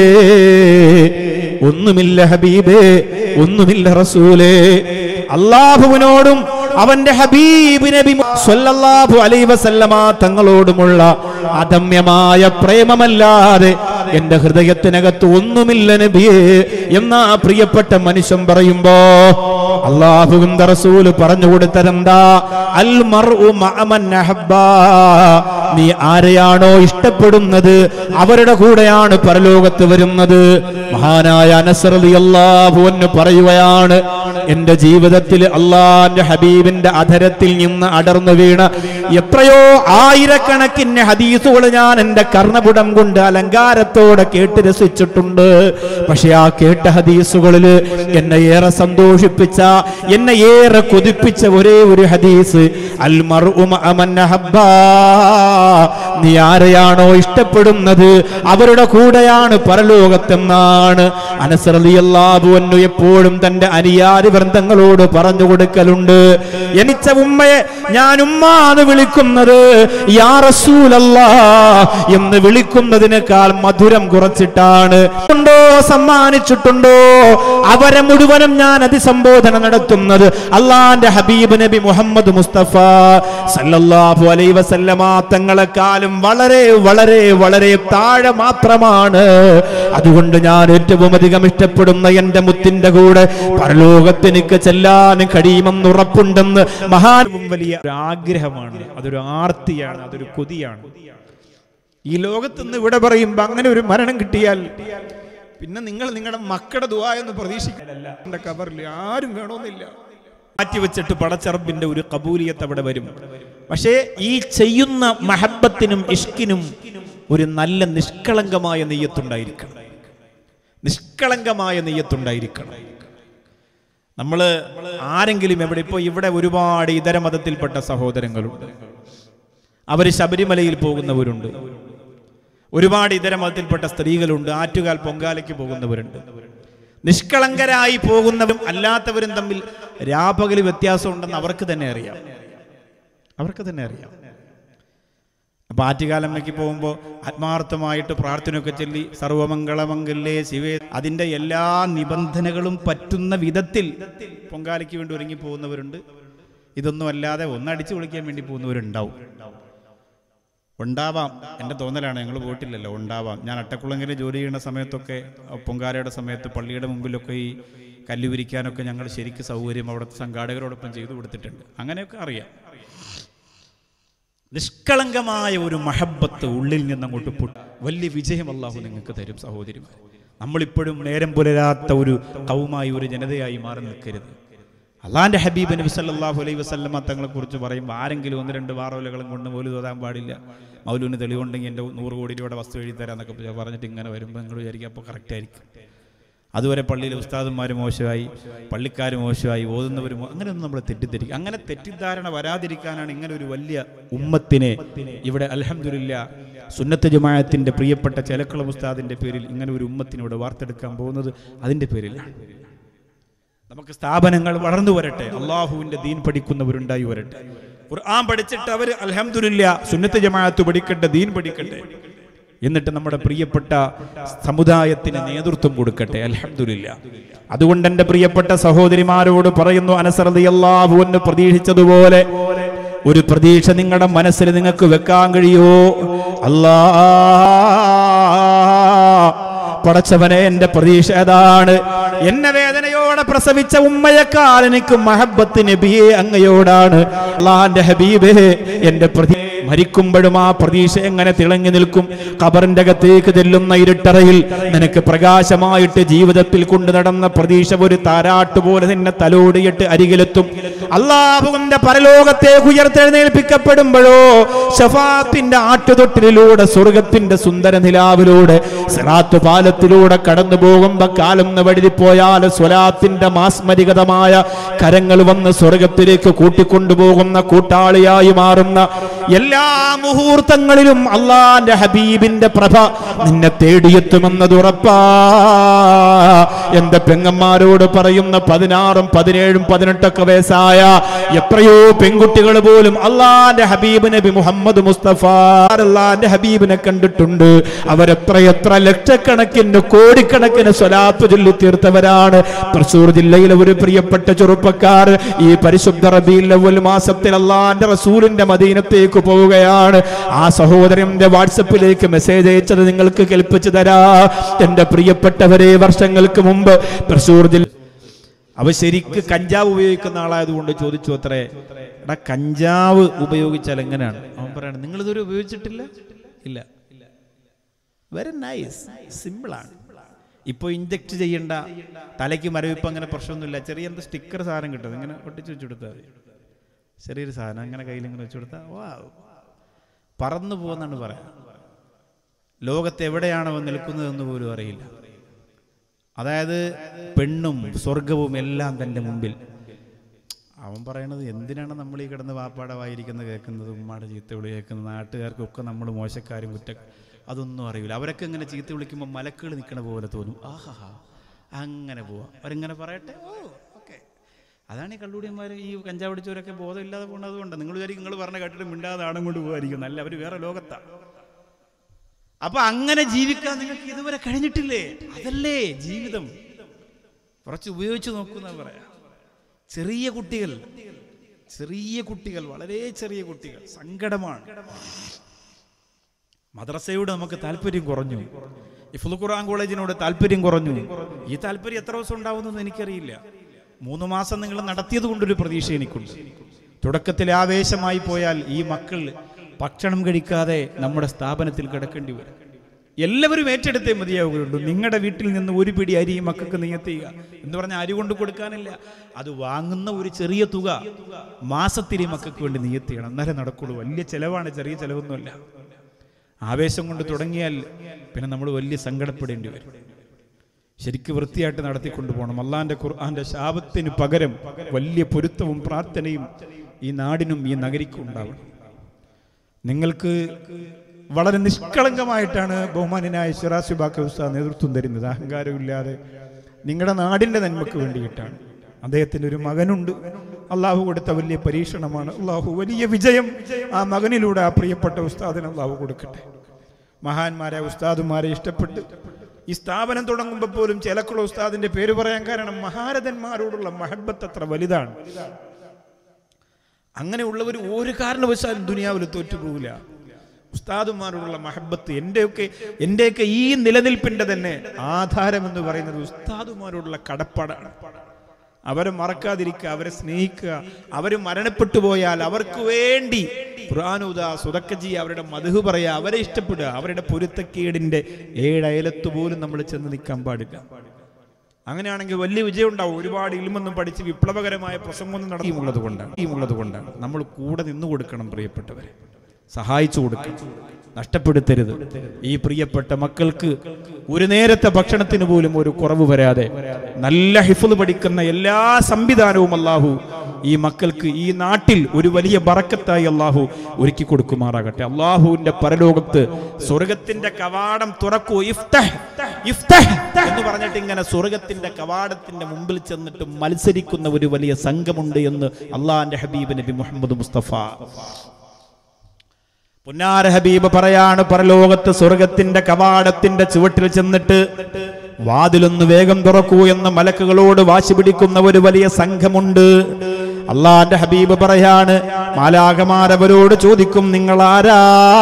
ഒന്നുമില്ല ഹബീബേ ഒന്നുമില്ല റസൂലേ അള്ളാഹുവിനോടും അവന്റെ ഹബീബ് നബി സ്വല്ലല്ലാഹു അലൈഹി വസല്ലമ തങ്ങളോടുമുള്ള അദമ്യമായ പ്രേമമല്ലാതെ എന്റെ ഹൃദയത്തിനകത്ത് ഒന്നുമില്ല നബിയേ എന്നാ പ്രിയപ്പെട്ട മനുഷ്യൻ പറയുമ്പോ അള്ളാഹുവിന്റെ റസൂല് പറഞ്ഞു കൊടുത്തതെന്താ അൽ മർഉ മഅമൻ അഹബ്ബാ നീ ആരെയാണോ ഇഷ്ടപ്പെടുന്നത് അവരുടെ കൂടെയാണ് പരലോകത്ത് വരുന്നത് മഹാനായ അനസ് റളിയല്ലാഹു അൻഹു പറയുകയാണ് എന്റെ ജീവിതത്തിൽ അള്ളാന്റെ ഹബീബിന്റെ അധരത്തിൽ നിന്ന് അടർന്നു വീണ എത്രയോ ആയിരക്കണക്കിന് ഹദീസുകൾ ഞാൻ എന്റെ കർണപുടം കൊണ്ട് അലങ്കാരത്തോടെ കേട്ട് രസിച്ചിട്ടുണ്ട് പക്ഷെ ആ കേട്ട ഹദീസുകളിൽ എന്നെ ഏറെ സന്തോഷിപ്പിച്ച എന്നെ ഏറെ കൊതിപ്പിച്ച ഒരേ ഒരു ഹദീസ് അൽ മർഉ മഅമൻ അഹബ്ബാ. നീ ആരെയാണോ ഇഷ്ടപ്പെടുന്നത് അവരുടെ കൂടെയാണ് പരലോകത്തെന്നാണ് അനസറിയല്ലാബു അന്നു എപ്പോഴും തന്റെ അനുയാരി വൃന്ദങ്ങളോട് പറഞ്ഞു കൊടുക്കലുണ്ട് എനിച്ച ഉമ്മയെ ഞാൻ ഉമ്മ എന്ന് വിളിക്കുന്നത് യാ റസൂലല്ലാ എന്ന് വിളിക്കുന്നതിനേക്കാൾ മധുരം കുറച്ചിട്ടാണ് ഉണ്ടോ സമ്മാനിച്ചിട്ടുണ്ടോ അവരെ മുഴുവനും ഞാൻ അതിസംബോധന നടത്തുന്നത് അള്ളാന്റെ ഹബീബ് നബി മുഹമ്മദ് മുസ്തഫ സല്ലല്ലാഹു അലൈഹി വസല്ലമ തങ്ങളെക്കാളും വളരെ വളരെ വളരെ താഴെ മാത്രമാണ് അതുകൊണ്ട് ഞാൻ ഏറ്റവും അധികം ഇഷ്ടപ്പെടുന്ന എന്റെ മുത്തിന്റെ കൂടെ പരലോകത്ത് എനിക്ക് ചെല്ലാൻ കഴിയുമെന്ന് ഉറപ്പുണ്ടെന്ന് മഹാനും വലിയ ഒരു ആഗ്രഹമാണ് അതൊരു ആർത്തിയാണ് അതൊരു കൊതിയാണ് ഈ ലോകത്തുനിന്ന് ഇവിടെ പറയുമ്പോ അങ്ങനെ ഒരു മരണം കിട്ടിയാൽ പിന്നെ നിങ്ങൾ നിങ്ങളുടെ മക്കളുടെ ദുആ എന്ന് പ്രതീക്ഷിക്കാനല്ല എന്റെ കബറിൽ ആരും വേണമെന്നില്ല മാറ്റിവെച്ചിട്ട് പടച്ചറബിന്റെ ഒരു കബൂലിയത്ത് അവിടെ വരും പക്ഷേ ഈ ചെയ്യുന്ന മഹബത്തിനും ഇഷ്കിനും ഒരു നല്ല നിഷ്കളങ്കമായ നെയ്യത്തുണ്ടായിരിക്കണം നിഷ്കളങ്കമായ നെയ്യത്തുണ്ടായിരിക്കണം നമ്മൾ ആരെങ്കിലും എവിടെ ഇപ്പോൾ ഇവിടെ ഒരുപാട് ഇതര മതത്തിൽപ്പെട്ട സഹോദരങ്ങളുണ്ട് അവർ ശബരിമലയിൽ പോകുന്നവരുണ്ട് ഒരുപാട് ഇതര മതത്തിൽപ്പെട്ട സ്ത്രീകളുണ്ട് ആറ്റുകാൽ പൊങ്കാലയ്ക്ക് പോകുന്നവരുണ്ട് നിഷ്കളങ്കരായി പോകുന്നവരും അല്ലാത്തവരും തമ്മിൽ രാപകല് വ്യത്യാസം ഉണ്ടെന്ന് അവർക്ക് തന്നെ അറിയാം അവർക്ക് തന്നെ അറിയാം അപ്പൊ ആറ്റുകാലമ്മയ്ക്ക് പോകുമ്പോൾ ആത്മാർത്ഥമായിട്ട് പ്രാർത്ഥനയൊക്കെ ചൊല്ലി സർവമംഗളമംഗലേ ശിവേ അതിന്റെ എല്ലാ നിബന്ധനകളും പറ്റുന്ന വിധത്തിൽ പൊങ്കാലയ്ക്ക് വേണ്ടി ഒരുങ്ങി പോകുന്നവരുണ്ട് ഇതൊന്നും അല്ലാതെ ഒന്നടിച്ചു വിളിക്കാൻ വേണ്ടി പോകുന്നവരുണ്ടാവും ഉണ്ടാവാം എൻ്റെ തോന്നലാണ് ഞങ്ങൾ പോയിട്ടില്ലല്ലോ ഉണ്ടാവാം ഞാൻ അട്ടക്കുളങ്ങര ജോലി ചെയ്യുന്ന സമയത്തൊക്കെ അഹ് പൊങ്കാലയുടെ സമയത്ത് പള്ളിയുടെ മുമ്പിലൊക്കെ ഈ കല്ല് വിരിക്കാനൊക്കെ ഞങ്ങൾ ശരിക്ക് സൗകര്യം അവിടുത്തെ സംഘാടകരോടൊപ്പം ചെയ്തു കൊടുത്തിട്ടുണ്ട് അങ്ങനെയൊക്കെ അറിയാം നിഷ്കളങ്കമായ ഒരു മഹബത്ത് ഉള്ളിൽ നിന്ന് അങ്ങോട്ട് പൊട്ടി വലിയ വിജയം അള്ളാഹു നിങ്ങൾക്ക് തരും സഹോദരിമാർ നമ്മളിപ്പോഴും നേരം പുലരാത്ത ഒരു കൗമായി ഒരു ജനതയായി മാറി നിൽക്കരുത് അള്ളാന്റെ ഹബീബ് നബി സല്ലല്ലാഹു അലൈഹി വസല്ലമ തങ്ങളെ കുറിച്ച് പറയുമ്പോൾ ആരെങ്കിലും ഒന്ന് രണ്ട് വാറോലകളും കൊണ്ട് മൗലു തോതാൻ പാടില്ല മൗലുവിന് തെളിവുണ്ടെങ്കിൽ എൻ്റെ നൂറ് കോടി രൂപയുടെ വസ്തു എഴുതി തരാന്നൊക്കെ പറഞ്ഞിട്ട് ഇങ്ങനെ വരുമ്പോൾ നിങ്ങൾ വിചാരിക്കും അപ്പോൾ കറക്റ്റ് ആയിരിക്കും അതുവരെ പള്ളിയിലെ ഉസ്താദന്മാർ മോശമായി പള്ളിക്കാർ മോശമായി ഓതുന്നവർ അങ്ങനെയൊന്നും നമ്മൾ തെറ്റിദ്ധരിക്കും അങ്ങനെ തെറ്റിദ്ധാരണ വരാതിരിക്കാനാണ് ഇങ്ങനെ ഒരു വലിയ ഉമ്മത്തിനെ ഇവിടെ അൽഹംദുലില്ല സുന്നത്ത് ജമാഅത്തിന്റെ പ്രിയപ്പെട്ട ചെലക്കുളം ഉസ്താദിന്റെ പേരിൽ ഇങ്ങനെ ഒരു ഉമ്മത്തിനെ ഇവിടെ വാർത്തെടുക്കാൻ പോകുന്നത് അതിന്റെ പേരിലാണ് നമുക്ക് സ്ഥാപനങ്ങൾ വളർന്നു വരട്ടെ അള്ളാഹുവിന്റെ ദീൻ പഠിക്കുന്നവരുണ്ടായി വരട്ടെ ഖുർആൻ പഠിച്ചിട്ട് അവർ അൽഹംദുലില്ല സുന്നത്ത് ജമാഅത്ത് പഠിക്കട്ടെ ദീൻ പഠിക്കട്ടെ എന്നിട്ട് നമ്മുടെ പ്രിയപ്പെട്ട സമുദായത്തിന് നേതൃത്വം കൊടുക്കട്ടെ അൽഹംദുലില്ല അതുകൊണ്ട് എൻ്റെ പ്രിയപ്പെട്ട സഹോദരിമാരോട് പറയുന്നു അനസറതിയല്ലാഹു എന്ന് പ്രതീക്ഷിച്ചതുപോലെ ഒരു പ്രതീക്ഷ നിങ്ങളുടെ മനസ്സിൽ നിങ്ങൾക്ക് വെക്കാൻ കഴിയോ അല്ലാ പടച്ചവനെ എന്റെ പ്രതീക്ഷ ഏതാണ് എന്നെ വേദനയോടെ പ്രസവിച്ച ഉമ്മയെക്കാൾ എനിക്ക് മഹബത്ത് നബിയെ അങ്ങയോടാണ് അള്ളാന്റെ ഹബീബേ എന്റെ പ്രതി മരിക്കുമ്പോഴും ആ പ്രതീക്ഷ എങ്ങനെ തിളങ്ങി നിൽക്കും ഖബറിന്റെ അകത്തേക്ക് ചെല്ലുന്ന ഇരുട്ടറയിൽ നിനക്ക് പ്രകാശമായിട്ട് ജീവിതത്തിൽ കൊണ്ടു നടന്ന പ്രതീക്ഷ ഒരു താരാട്ട് പോലെ നിന്നെ തലോടിയിട്ട് അരികിലെത്തും അള്ളാഹുവിന്റെ പരലോകത്തേക്ക് ഉയർത്തെഴുന്നേൽപ്പിക്കപ്പെടുമ്പോഴോ ഷഫാത്തിന്റെ ആട്ടുതൊട്ടിലൂടെ സ്വർഗത്തിന്റെ സുന്ദര നിലാവിലൂടെ സിറാത്ത് പാലത്തിലൂടെ കടന്നു പോകുമ്പോ കാലം വഴുതിപ്പോയാൽ സ്വലാത്തിന്റെ മാസ്മരികതമായ കരങ്ങൾ വന്ന് സ്വർഗത്തിലേക്ക് കൂട്ടിക്കൊണ്ടുപോകുന്ന കൂട്ടാളിയായി മാറുന്ന എല്ലാ മുഹൂർത്തങ്ങളിലും അള്ളാന്റെ ഹബീബിന്റെ പ്രഭ നിന്നെ തേടിയെത്തുമെന്നത് ഉറപ്പാ എന്റെ പെങ്ങന്മാരോട് പറയുന്ന പതിനാറും പതിനേഴും പതിനെട്ടൊക്കെ വയസ്സായ എത്രയോ പെൺകുട്ടികൾ പോലും അള്ളാന്റെ ഹബീബ് നബി മുഹമ്മദ് മുസ്തഫ അള്ളാന്റെ ഹബീബിനെ കണ്ടിട്ടുണ്ട് അവരെത്രയെത്ര ലക്ഷക്കണക്കിന് കോടിക്കണക്കിന് സ്വലാത്ത് ചൊല്ലി തീർത്തവരാണ് തൃശൂർ ജില്ലയിലെ ഒരു പ്രിയപ്പെട്ട ചെറുപ്പക്കാർ ഈ പരിശുദ്ധ റബീൽ അവൽ മാസത്തിൽ അള്ളാന്റെ റസൂലിന്റെ മദീനത്തേക്ക് പോവുകയാണ് ആ സഹോദരന്റെ വാട്സപ്പിലേക്ക് മെസ്സേജ് അയച്ചത് നിങ്ങൾക്ക് കേൾപ്പിച്ചു തരാ എന്റെ പ്രിയപ്പെട്ടവരെ വർഷങ്ങൾക്ക് മുമ്പ് തൃശൂർ ജില്ല അവ ശരിക്ക് കഞ്ചാവ് ഉപയോഗിക്കുന്ന ആളായതുകൊണ്ട് ചോദിച്ചു അത്രേ എടാ കഞ്ചാവ് ഉപയോഗിച്ചാൽ എങ്ങനെയാണ് അവൻ പറയാണ് നിങ്ങൾ ഇതുവരെ ഉപയോഗിച്ചിട്ടില്ല ഇല്ല വെരി നൈസ് സിമ്പിളാണ് ഇപ്പോൾ ഇഞ്ചക്ട് ചെയ്യേണ്ട തലയ്ക്ക് മരവിപ്പ് അങ്ങനെ പ്രശ്നമൊന്നുമില്ല ചെറിയ എന്ത് സ്റ്റിക്കർ സാധനം കിട്ടും ഇങ്ങനെ ഒട്ടിച്ച് വെച്ച് കൊടുത്താൽ മതി ചെറിയൊരു സാധനം അങ്ങനെ കയ്യിൽ ഇങ്ങനെ വെച്ച് കൊടുത്താൽ വാ പറന്നു പോകുന്നാണ് പറയാം ലോകത്ത് എവിടെയാണോ നിൽക്കുന്നതെന്ന് പോലും അറിയില്ല അതായത് പെണ്ണും സ്വർഗവും എല്ലാം തൻ്റെ മുമ്പിൽ അവൻ പറയണത് എന്തിനാണ് നമ്മൾ ഈ കിടന്ന് വാപ്പാടെ വായിരിക്കുന്നത് കേൾക്കുന്നത് ഉമ്മാടെ ചീത്ത വിളി കേൾക്കുന്നത് നാട്ടുകാർക്കൊക്കെ നമ്മൾ മോശക്കാരും കുറ്റ അതൊന്നും അറിയില്ല അവരൊക്കെ ഇങ്ങനെ ചീത്ത വിളിക്കുമ്പോൾ മലക്കുകൾ നിൽക്കണ പോലെ തോന്നും ആഹാ അങ്ങനെ പോവാം അവരിങ്ങനെ പറയട്ടെ ഓ ഓക്കെ അതാണ് ഈ കള്ളുടിയന്മാർ ഈ കഞ്ചാവ് പിടിച്ചവരൊക്കെ ബോധമില്ലാതെ പോകുന്നത് കൊണ്ട് നിങ്ങൾ വിചാരിക്കും നിങ്ങൾ പറഞ്ഞ കേട്ടിട്ട് മിണ്ടാതെ ആണം കൊണ്ട് പോകുമായിരിക്കും നല്ല അവർ വേറെ ലോകത്താണ് അപ്പൊ അങ്ങനെ ജീവിക്കാൻ നിങ്ങൾക്ക് ഇതുവരെ കഴിഞ്ഞിട്ടില്ലേ അതല്ലേ ജീവിതം കുറച്ച് ഉപയോഗിച്ച് നോക്കുന്ന പറയാ ചെറിയ കുട്ടികൾ ചെറിയ കുട്ടികൾ വളരെ ചെറിയ കുട്ടികൾ സങ്കടമാണ് മദ്രസയോട് നമുക്ക് താല്പര്യം കുറഞ്ഞു ഇഫുൽ ഖുർആൻ കോളേജിനോട് താല്പര്യം കുറഞ്ഞു ഈ താല്പര്യം എത്ര ദിവസം ഉണ്ടാവുമെന്ന് എനിക്കറിയില്ല മൂന്ന് മാസം നിങ്ങൾ നടത്തിയത് കൊണ്ടൊരു പ്രതീക്ഷ എനിക്കുണ്ട് തുടക്കത്തിൽ ആവേശമായി പോയാൽ ഈ മക്കൾ ഭക്ഷണം കഴിക്കാതെ നമ്മുടെ സ്ഥാപനത്തിൽ കിടക്കേണ്ടി വരും എല്ലാവരും ഏറ്റെടുത്തേ മതിയാവുകയുള്ളൂ നിങ്ങളുടെ വീട്ടിൽ നിന്ന് ഒരു പിടി അരി ഈ മക്കൾക്ക് നിയത്തുക എന്ന് പറഞ്ഞാൽ അരി കൊണ്ട് കൊടുക്കാനില്ല അത് വാങ്ങുന്ന ഒരു ചെറിയ തുക മാസത്തിൽ ഈ മക്കൾക്ക് വേണ്ടി നിയത്തിയണം എന്നാലേ നടക്കുള്ളൂ വലിയ ചെലവാണ് ചെറിയ ചെലവൊന്നുമല്ല ആവേശം കൊണ്ട് തുടങ്ങിയാൽ പിന്നെ നമ്മൾ വലിയ സങ്കടപ്പെടേണ്ടി വരും ശരിക്ക് വൃത്തിയായിട്ട് നടത്തിക്കൊണ്ടു പോകണം അള്ളാന്റെ ഖുർആന്റെ ശാപത്തിന് പകരം വലിയ പൊരുത്തവും പ്രാർത്ഥനയും ഈ നാടിനും ഈ നഗരിക്കും ഉണ്ടാവണം നിങ്ങൾക്ക് വളരെ നിഷ്കളങ്കമായിട്ടാണ് ബഹുമാനായ ഷിറാസി ബാക്കി ഉസ്താദ് നേതൃത്വം തരുന്നത് അഹങ്കാരമില്ലാതെ നിങ്ങളുടെ നാടിന്റെ നന്മയ്ക്ക് വേണ്ടിയിട്ടാണ് അദ്ദേഹത്തിന് ഒരു മകനുണ്ട് അള്ളാഹു കൊടുത്ത വലിയ പരീക്ഷണമാണ് അള്ളാഹു വലിയ വിജയം ആ മകനിലൂടെ ആ പ്രിയപ്പെട്ട ഉസ്താദിന് അള്ളാഹു കൊടുക്കട്ടെ മഹാന്മാരെ ഉസ്താദുമാരെ ഇഷ്ടപ്പെട്ട് ഈ സ്ഥാപനം തുടങ്ങുമ്പോൾ പോലും ചിലക്കുള്ള ഉസ്താദിന്റെ പേര് പറയാൻ കാരണം മഹാരഥന്മാരോടുള്ള മഹബത്ത് അത്ര വലുതാണ് അങ്ങനെയുള്ളവർ ഒരു കാരണവശാലും ദുനിയാവിൽ തോറ്റുപോകില്ല ഉസ്താദുമാരോടുള്ള മഹബത്ത് എൻ്റെയൊക്കെ എൻ്റെയൊക്കെ ഈ നിലനിൽപ്പിന്റെ തന്നെ ആധാരം എന്ന് പറയുന്നത് ഉസ്താദുമാരോടുള്ള കടപ്പാടാണ് അവരെ മറക്കാതിരിക്കുക അവരെ സ്നേഹിക്കുക അവർ മരണപ്പെട്ടു പോയാൽ അവർക്ക് വേണ്ടി ഖുർആാനുദ സുതക്കജി അവരുടെ മധു പറയുക അവരെ ഇഷ്ടപ്പെടുക അവരുടെ പൊരുത്തക്കേടിന്റെ ഏഴയലത്ത് പോലും നമ്മൾ ചെന്ന് നിൽക്കാൻ പാടില്ല അങ്ങനെയാണെങ്കിൽ വലിയ വിജയം ഉണ്ടാവും ഒരുപാട് ഇൽമൊന്നും പഠിച്ച് വിപ്ലവകരമായ പ്രസംഗമൊന്നും നടത്തിയുമുള്ളത് കൊണ്ടാണ് ഉള്ളത് കൊണ്ടാണ് നമ്മൾ കൂടെ നിന്നു കൊടുക്കണം പ്രിയപ്പെട്ടവരെ സഹായിച്ചു കൊടുക്കണം നഷ്ടപ്പെടുത്തരുത് ഈ പ്രിയപ്പെട്ട മക്കൾക്ക് ഒരു നേരത്തെ ഭക്ഷണത്തിന് പോലും ഒരു കുറവ് വരാതെ നല്ല ഹിഫുൽ പഠിക്കുന്ന എല്ലാ സംവിധാനവും അള്ളാഹു ഈ മക്കൾക്ക് ഈ നാട്ടിൽ ഒരു വലിയ ബറക്കത്തായി അള്ളാഹു ഒരുക്കി കൊടുക്കുമാറാകട്ടെ അള്ളാഹുവിന്റെ പരലോകത്ത് സ്വർഗത്തിന്റെ കവാടം തുറക്കൂ ഇഫ്തഹ് ഇഫ്തഹ് എന്ന് പറഞ്ഞിട്ട് ഇങ്ങനെ സ്വർഗത്തിന്റെ കവാടത്തിന്റെ മുമ്പിൽ ചെന്നിട്ട് മത്സരിക്കുന്ന ഒരു വലിയ സംഘമുണ്ട് എന്ന് അള്ളാഹിന്റെ ഹബീബ് നബി മുഹമ്മദ് മുസ്തഫ പുന്നാര ഹബീബ് പറയാണ് പരലോകത്ത് സ്വർഗത്തിന്റെ കവാടത്തിന്റെ ചുവട്ടിൽ ചെന്നിട്ട് വാതിലൊന്ന് വേഗം തുറക്കൂ എന്ന് മലക്കുകളോട് വാശി പിടിക്കുന്ന ഒരു വലിയ സംഘമുണ്ട് അള്ളാന്റെ ഹബീബ് പറയാണ് മാലാകമാരവരോട് ചോദിക്കും നിങ്ങൾ ആരാ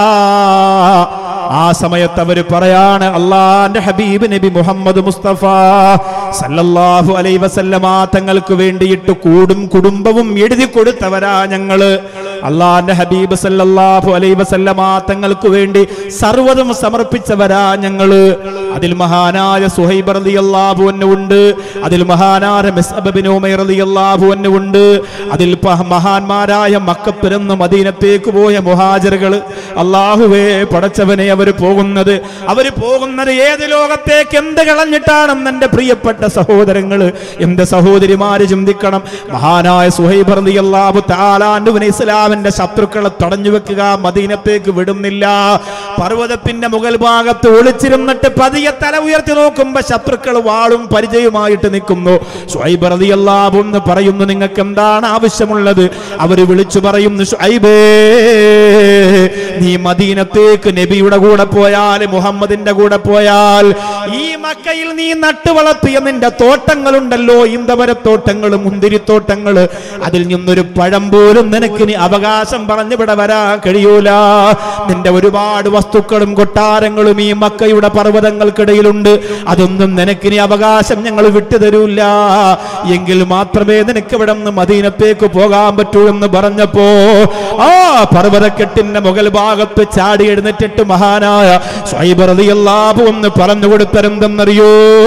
ആ സമയത്ത് അവര് പറയാണ് അള്ളാന്റെ ഹബീബ് നബി മുഹമ്മദ് മുസ്തഫ സല്ലല്ലാഹു അലൈ വസല്ലമ തങ്ങൾക്ക് വേണ്ടിയിട്ട് കൂടും കുടുംബവും എഴുതി കൊടുത്തവരാ ഞങ്ങള് അള്ളാന്റെ ഹബീബ് സല്ലല്ലാഹു അലൈഹി വസല്ലമ തങ്ങൾക്ക് വേണ്ടി സർവ്വതും സമർപ്പിച്ചവരാ ഞങ്ങള് അതിൽ മഹാനായ സുഹൈബ് റളിയല്ലാഹു അൻഹു ഉണ്ട് അതിൽ മഹാനായ മിസ്അബ് ബിൻ ഉമൈർ റളിയല്ലാഹു അൻഹു ഉണ്ട് അതിൽ പ- മഹാന്മാരായ മക്കപ്പിറന്ന് മദീനത്തേക്ക് പോയ മുഹാജറുകൾ അള്ളാഹുവേ പടച്ചവനെ അവർ പോകുന്നത് അവർ പോകുന്നത് ഏത് ലോകത്തേക്ക് എന്ത് കളഞ്ഞിട്ടാണെന്ന് എന്റെ പ്രിയപ്പെട്ട സഹോദരങ്ങള് എന്റെ സഹോദരിമാര് ചിന്തിക്കണം മഹാനായ സുഹൈബ് റളിയല്ലാഹു തആലാന്റെ ഇസ്ലാമിന്റെ ശത്രുക്കളെ തടഞ്ഞു വെക്കുക മദീനത്തേക്ക് വിടുന്നില്ല പർവ്വതത്തിന്റെ മുകൾ ഭാഗത്ത് ഒളിച്ചിരുന്നിട്ട് പതിയെ തല ഉയർത്തി നോക്കുമ്പോ ശത്രുക്കൾ വാളും പരിചയമായിട്ട് നിൽക്കുന്നു ഷുഐബ് റളിയല്ലാഹു എന്ന് പറയുന്നു നിങ്ങൾക്ക് എന്താണ് ആവശ്യമുള്ളത് അവര് വിളിച്ചു പറയുന്നു ഷുഐബേ നീ മദീനത്തേക്ക് നബിയുടെ കൂടെ പോയാൽ മുഹമ്മദിന്റെ കൂടെ പോയാൽ ഈ മക്കയിൽ നീ നട്ടുവളർത്തിയ നിന്റെ തോട്ടങ്ങളുണ്ടല്ലോ ഈന്തവരത്തോട്ടങ്ങള് മുന്തിരിത്തോട്ടങ്ങള് അതിൽ നിന്നൊരു പഴം പോലും നിനക്ക് നീ അവകാശം പറഞ്ഞിവിടെ വരാൻ കഴിയൂല നിന്റെ ഒരുപാട് വസ്തുക്കളും കൊട്ടാരങ്ങളും ഈ മക്കയുടെ പർവ്വതങ്ങൾക്കിടയിലുണ്ട് അതൊന്നും നിനക്ക് നീ അവകാശം ഞങ്ങൾ വിട്ടുതരൂല എങ്കിൽ മാത്രമേ നിനക്ക് ഇവിടെ നിന്ന് മദീനത്തേക്ക് പോകാൻ പറ്റൂ എന്ന് പറഞ്ഞപ്പോ ആ പർവ്വതക്കെട്ടിന്റെ മുകൾ ഭാഗത്ത് ചാടി എഴുന്നേറ്റിട്ട് മഹാനായ സ്വൈബറിയല്ലാഭു എന്ന് പറഞ്ഞു കൊടുത്തരെന്തെന്നറിയോ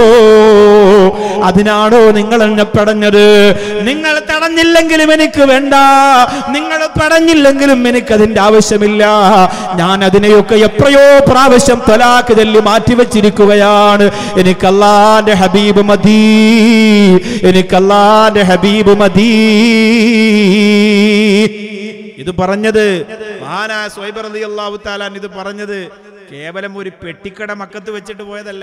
അതിനാണോ നിങ്ങൾ എന്നെ പടഞ്ഞത് നിങ്ങൾ തടഞ്ഞില്ലെങ്കിലും എനിക്ക് വേണ്ട നിങ്ങൾ പടഞ്ഞില്ലെങ്കിലും എനിക്ക് അതിന്റെ ആവശ്യമില്ല ഞാൻ അതിനെയൊക്കെ എത്രയോ പ്രാവശ്യം തൊലാക്ക് ചൊല്ലി മാറ്റിവെച്ചിരിക്കുകയാണ് എനിക്ക് അല്ലാന്റെ ഹബീബ് മതി എനിക്ക് അല്ലാന്റെ ഹബീബ് മതി ഇത് പറഞ്ഞത് മഹാനായ സ്വൈബർ അലി അള്ളാഹു താലാൻ ഇത് പറഞ്ഞത് കേവലം ഒരു പെട്ടിക്കട മക്കത്ത് വെച്ചിട്ട് പോയതല്ല